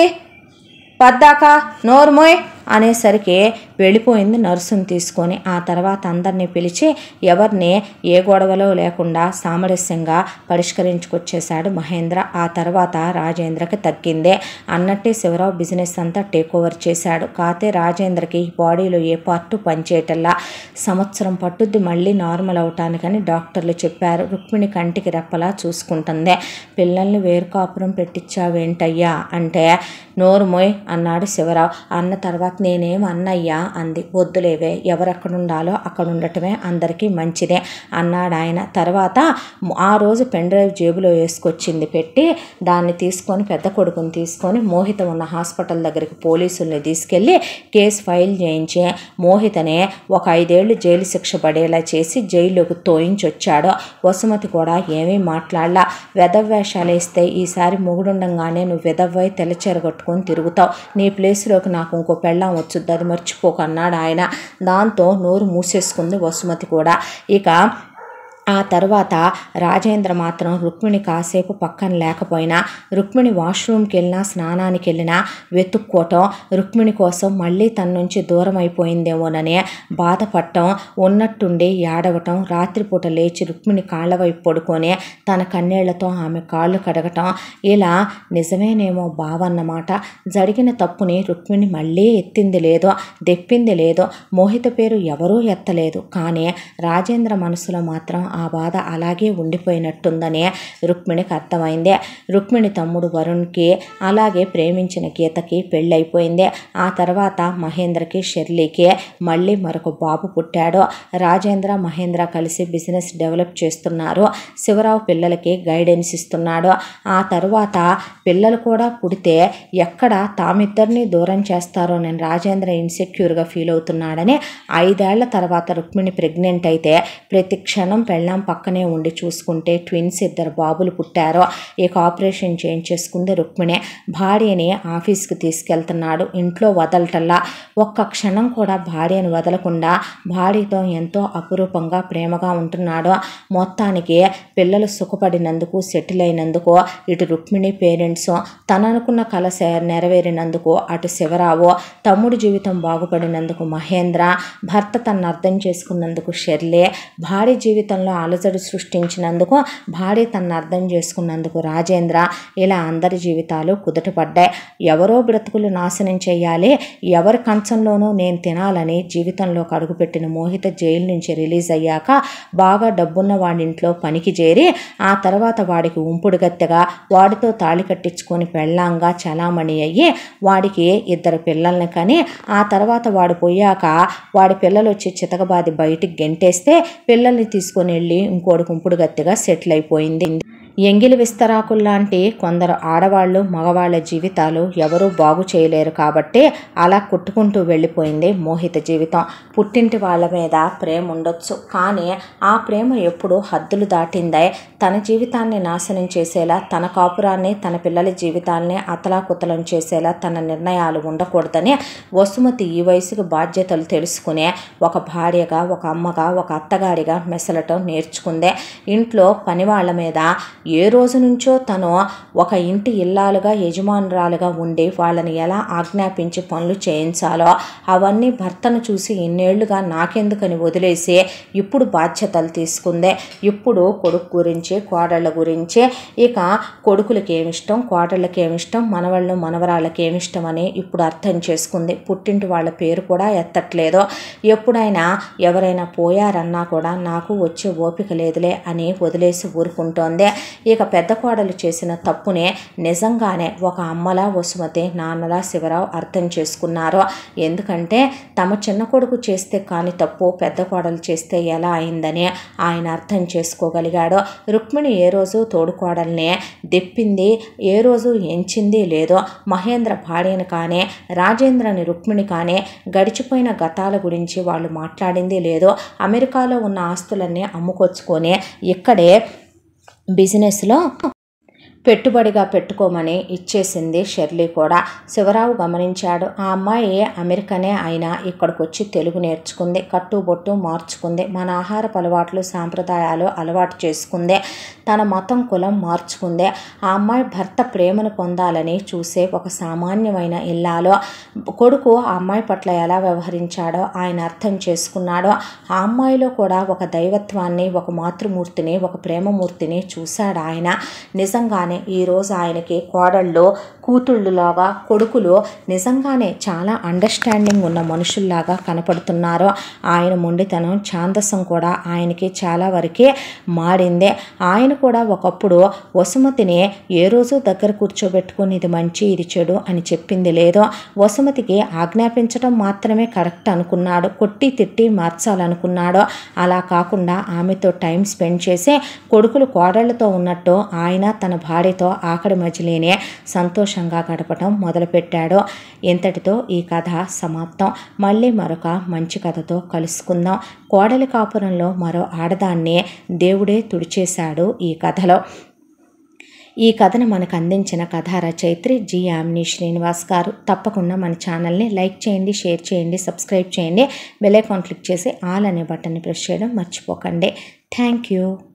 పద్దాక నోర్మోయ్ అనేసరికి వెళ్ళిపోయింది నర్సుని తీసుకొని ఆ తర్వాత అందరినీ పిలిచి ఎవరిని ఏ గొడవలో లేకుండా సామరస్యంగా పరిష్కరించుకొచ్చేశాడు మహేంద్ర ఆ తర్వాత రాజేంద్రకి తగ్గిందే అన్నట్టే శివరావు బిజినెస్ అంతా టేక్ ఓవర్ చేశాడు కాతే రాజేంద్రకి బాడీలో ఏ పార్టు పనిచేయటల్లా సంవత్సరం పట్టుద్ది మళ్ళీ నార్మల్ అవటానికని డాక్టర్లు చెప్పారు రుక్మిణి కంటికి రెప్పలా చూసుకుంటుంది పిల్లల్ని వేరు కాపురం పెట్టించావేంటయ్యా అంటే నోరు మోయ్ అన్నాడు శివరావు అన్న తర్వాత నేనేం అన్నయ్యా అంది వద్దులేవే ఎవరెక్కడ ఉండాలో అక్కడ ఉండటమే అందరికీ మంచిదే అన్నాడు ఆయన తర్వాత ఆ రోజు పెన్ డ్రైవ్ జేబులో వేసుకొచ్చింది పెట్టి దాన్ని తీసుకొని పెద్ద కొడుకుని తీసుకొని మోహిత ఉన్న హాస్పిటల్ దగ్గరికి పోలీసుల్ని తీసుకెళ్ళి కేసు ఫైల్ చేయించి మోహితనే ఒక ఐదేళ్లు జైలు శిక్ష పడేలా చేసి జైల్లోకి తోయించి వచ్చాడు వసుమతి కూడా ఏమీ మాట్లాడలా వెధవేషాలు వేస్తే ఈసారి మొగుడుండంగానే నువ్వు వెధవై తెల్లచీర కట్టుకొని తిరుగుతావు నీ ప్లేస్లోకి నాకు ఇంకో పెళ్ళాం వచ్చుద్ది అది మర్చిపోకు అన్నాడు ఆయన దాంతో నోరు మూసేసుకుంది వసుమతి కూడా ఇక ఆ తర్వాత రాజేంద్ర మాత్రం రుక్మిణి కాసేపు పక్కన లేకపోయినా రుక్మిణి వాష్రూమ్కి వెళ్ళినా స్నానానికి వెళ్ళినా వెతుక్కోవటం రుక్మిణి కోసం మళ్ళీ తన నుంచి దూరం అయిపోయిందేమోనని బాధపడటం ఉన్నట్టుండి ఏడవటం రాత్రిపూట లేచి రుక్మిణి కాళ్ళ వైపు పడుకొని తన కన్నీళ్లతో ఆమె కాళ్ళు కడగటం ఇలా నిజమేనేమో బావన్నమాట జరిగిన తప్పుని రుక్మిణి మళ్ళీ ఎత్తింది లేదో దెప్పింది లేదో మోహిత పేరు ఎవరూ ఎత్తలేదు కానీ రాజేంద్ర మనసులో మాత్రం ఆ బాధ అలాగే ఉండిపోయినట్టుందని రుక్మిణికి అర్థమైంది రుక్మిణి తమ్ముడు వరుణ్కి అలాగే ప్రేమించిన గీతకి పెళ్ళైపోయింది ఆ తర్వాత మహేంద్రకి షెర్లీకి మళ్ళీ మరొక బాబు పుట్టాడు రాజేంద్ర మహేంద్ర కలిసి బిజినెస్ డెవలప్ చేస్తున్నారు శివరావు పిల్లలకి గైడెన్స్ ఇస్తున్నాడు ఆ తర్వాత పిల్లలు కూడా పుడితే ఎక్కడ తామిద్దరిని దూరం చేస్తారో నేను రాజేంద్ర ఇన్సెక్యూర్గా ఫీల్ అవుతున్నాడని ఐదేళ్ల తర్వాత రుక్మిణి ప్రెగ్నెంట్ అయితే ప్రతి క్షణం పెళ్ళాం పక్కనే ఉండి చూసుకుంటే ట్విన్స్ ఇద్దరు బాబులు పుట్టారు ఇక ఆపరేషన్ చేయించేసుకుంది రుక్మిణి భార్యని ఆఫీస్కి తీసుకెళ్తున్నాడు ఇంట్లో వదలటల్లా ఒక్క క్షణం కూడా భార్యను వదలకుండా భార్యతో ఎంతో అపురూపంగా ప్రేమగా ఉంటున్నాడు మొత్తానికి పిల్లలు సుఖపడినందుకు సెటిల్ అయినందుకు ఇటు రుక్మిణి పేరెంట్స్ తను అనుకున్న కల సె- నెరవేరినందుకు అటు శివరావు తమ్ముడి జీవితం బాగుపడినందుకు మహేంద్ర భర్త తనను అర్థం చేసుకున్నందుకు షెర్లే భార్య జీవితంలో అలజడి సృష్టించినందుకు భార్య తనను అర్థం చేసుకున్నందుకు రాజేంద్ర ఇలా అందరి జీవితాలు కుదుటపడ్డాయి ఎవరో బ్రతుకులు నాశనం చేయాలి ఎవరి కంచంలోనూ నేను తినాలని జీవితంలోకి అడుగుపెట్టిన మోహిత జైలు నుంచి రిలీజ్ అయ్యాక బాగా డబ్బున్న వాడి ఇంట్లో పనికి చేరి ఆ తర్వాత వాడికి ఉంపుడు గత్తెగా వాడితో తాళి కట్టించుకొని పెళ్ళాంగా చలామణి అయ్యి వాడికి ఇద్దరు పిల్లల్ని కని ఆ తర్వాత వాడు పోయాక వాడి పిల్లలు వచ్చి చితకబాది బయటికి గెంటేస్తే పిల్లల్ని తీసుకొని వెళ్ళి ఇంకోటి ఉంపుడు గత్తెగా సెటిల్ అయిపోయింది ఎంగిలి విస్తరాకుల్లాంటి కొందరు ఆడవాళ్ళు మగవాళ్ళ జీవితాలు ఎవరూ బాగు చేయలేరు కాబట్టి అలా కుట్టుకుంటూ వెళ్ళిపోయింది మోహిత జీవితం పుట్టింటి వాళ్ళ మీద ప్రేమ ఉండొచ్చు కానీ ఆ ప్రేమ ఎప్పుడు హద్దులు దాటిందే తన జీవితాన్ని నాశనం చేసేలా తన కాపురాన్ని తన పిల్లల జీవితాల్ని అతలాకుతలం చేసేలా తన నిర్ణయాలు ఉండకూడదని వసుమతి ఈ వయసుకు బాధ్యతలు తెలుసుకునే ఒక భార్యగా ఒక అమ్మగా ఒక అత్తగారిగా మెసలటం నేర్చుకుందే ఇంట్లో పనివాళ్ళ మీద ఏ రోజు నుంచో తను ఒక ఇంటి ఇల్లాలుగా యజమానురాలుగా ఉండి వాళ్ళని ఎలా ఆజ్ఞాపించి పనులు చేయించాలో అవన్నీ భర్తను చూసి ఇన్నేళ్లుగా నాకెందుకని వదిలేసి ఇప్పుడు బాధ్యతలు తీసుకుందే ఇప్పుడు కొడుకు గురించి కోడళ్ళ గురించి ఇక కొడుకులకి ఏమిష్టం కోడళ్ళకి ఏమిష్టం మనవాళ్ళు మనవరాళ్ళకి ఏమిష్టం అని ఇప్పుడు అర్థం చేసుకుంది పుట్టింటి వాళ్ళ పేరు కూడా ఎత్తట్లేదు ఎప్పుడైనా ఎవరైనా పోయారన్నా కూడా నాకు వచ్చే ఓపిక లేదులే అని వదిలేసి ఊరుకుంటోంది ఇక పెద్ద కోడలు చేసిన తప్పునే నిజంగానే ఒక అమ్మలా వసుమతి నాన్నలా శివరావు అర్థం చేసుకున్నారు ఎందుకంటే తమ చిన్న కొడుకు చేస్తే కాని తప్పు పెద్ద కోడలు చేస్తే ఎలా అయిందని ఆయన అర్థం చేసుకోగలిగాడు రుక్మిణి ఏ రోజు తోడుకోడల్ని దెప్పింది ఏ రోజు ఎంచింది లేదో మహేంద్ర భార్యను కానీ రాజేంద్రని రుక్మిణి కానీ గడిచిపోయిన గతాల గురించి వాళ్ళు మాట్లాడింది లేదో అమెరికాలో ఉన్న ఆస్తులన్నీ అమ్ముకొచ్చుకొని ఇక్కడే బిజినెస్లో పెట్టుబడిగా పెట్టుకోమని ఇచ్చేసింది షెర్లీ కూడా శివరావు గమనించాడు ఆ అమ్మాయి అమెరికనే అయినా ఇక్కడికి వచ్చి తెలుగు నేర్చుకుంది కట్టుబొట్టు మార్చుకుంది మన ఆహారపు అలవాట్లు సాంప్రదాయాలు అలవాటు చేసుకుంది తన మతం కులం మార్చుకుంది ఆ అమ్మాయి భర్త ప్రేమను పొందాలని చూసే ఒక సామాన్యమైన ఇల్లాలో కొడుకు ఆ అమ్మాయి పట్ల ఎలా వ్యవహరించాడో ఆయన అర్థం చేసుకున్నాడో ఆ అమ్మాయిలో కూడా ఒక దైవత్వాన్ని ఒక మాతృమూర్తిని ఒక ప్రేమమూర్తిని చూశాడు ఆయన నిజంగానే ఈరోజు ఆయనకి కోడళ్ళు కూతుళ్ళులాగా కొడుకులు నిజంగానే చాలా అండర్స్టాండింగ్ ఉన్న మనుషుల్లాగా కనపడుతున్నారు ఆయన మొండితనం ఛాందసం కూడా ఆయనకి చాలా వరకే మారిందే ఆయన కూడా ఒకప్పుడు వసుమతిని ఏ రోజు దగ్గర కూర్చోబెట్టుకుని ఇది మంచి ఇది చెడు అని చెప్పింది లేదో వసుమతికి ఆజ్ఞాపించడం మాత్రమే కరెక్ట్ అనుకున్నాడు కొట్టి తిట్టి మార్చాలనుకున్నాడు అలా కాకుండా ఆమెతో టైం స్పెండ్ చేసి కొడుకులు కోడళ్లతో ఉన్నట్టు ఆయన తన భార్యతో ఆకడి మజిలీనే సంతోషంగా గడపటం మొదలుపెట్టాడు ఇంతటితో ఈ కథ సమాప్తం మళ్ళీ మరొక మంచి కథతో కలుసుకుందాం కోడలి కాపురంలో మరో ఆడదాన్ని దేవుడే తుడిచేశాడు ఈ కథలో ఈ కథను మనకు అందించిన కథా రచయిత్రి జి యామిని శ్రీనివాస్ గారు తప్పకుండా మన ఛానల్ని లైక్ చేయండి షేర్ చేయండి సబ్స్క్రైబ్ చేయండి బెల్ ఐకాన్ క్లిక్ చేసి ఆల్ అనే బటన్ని ప్రెస్ చేయడం మర్చిపోకండి థ్యాంక్ యూ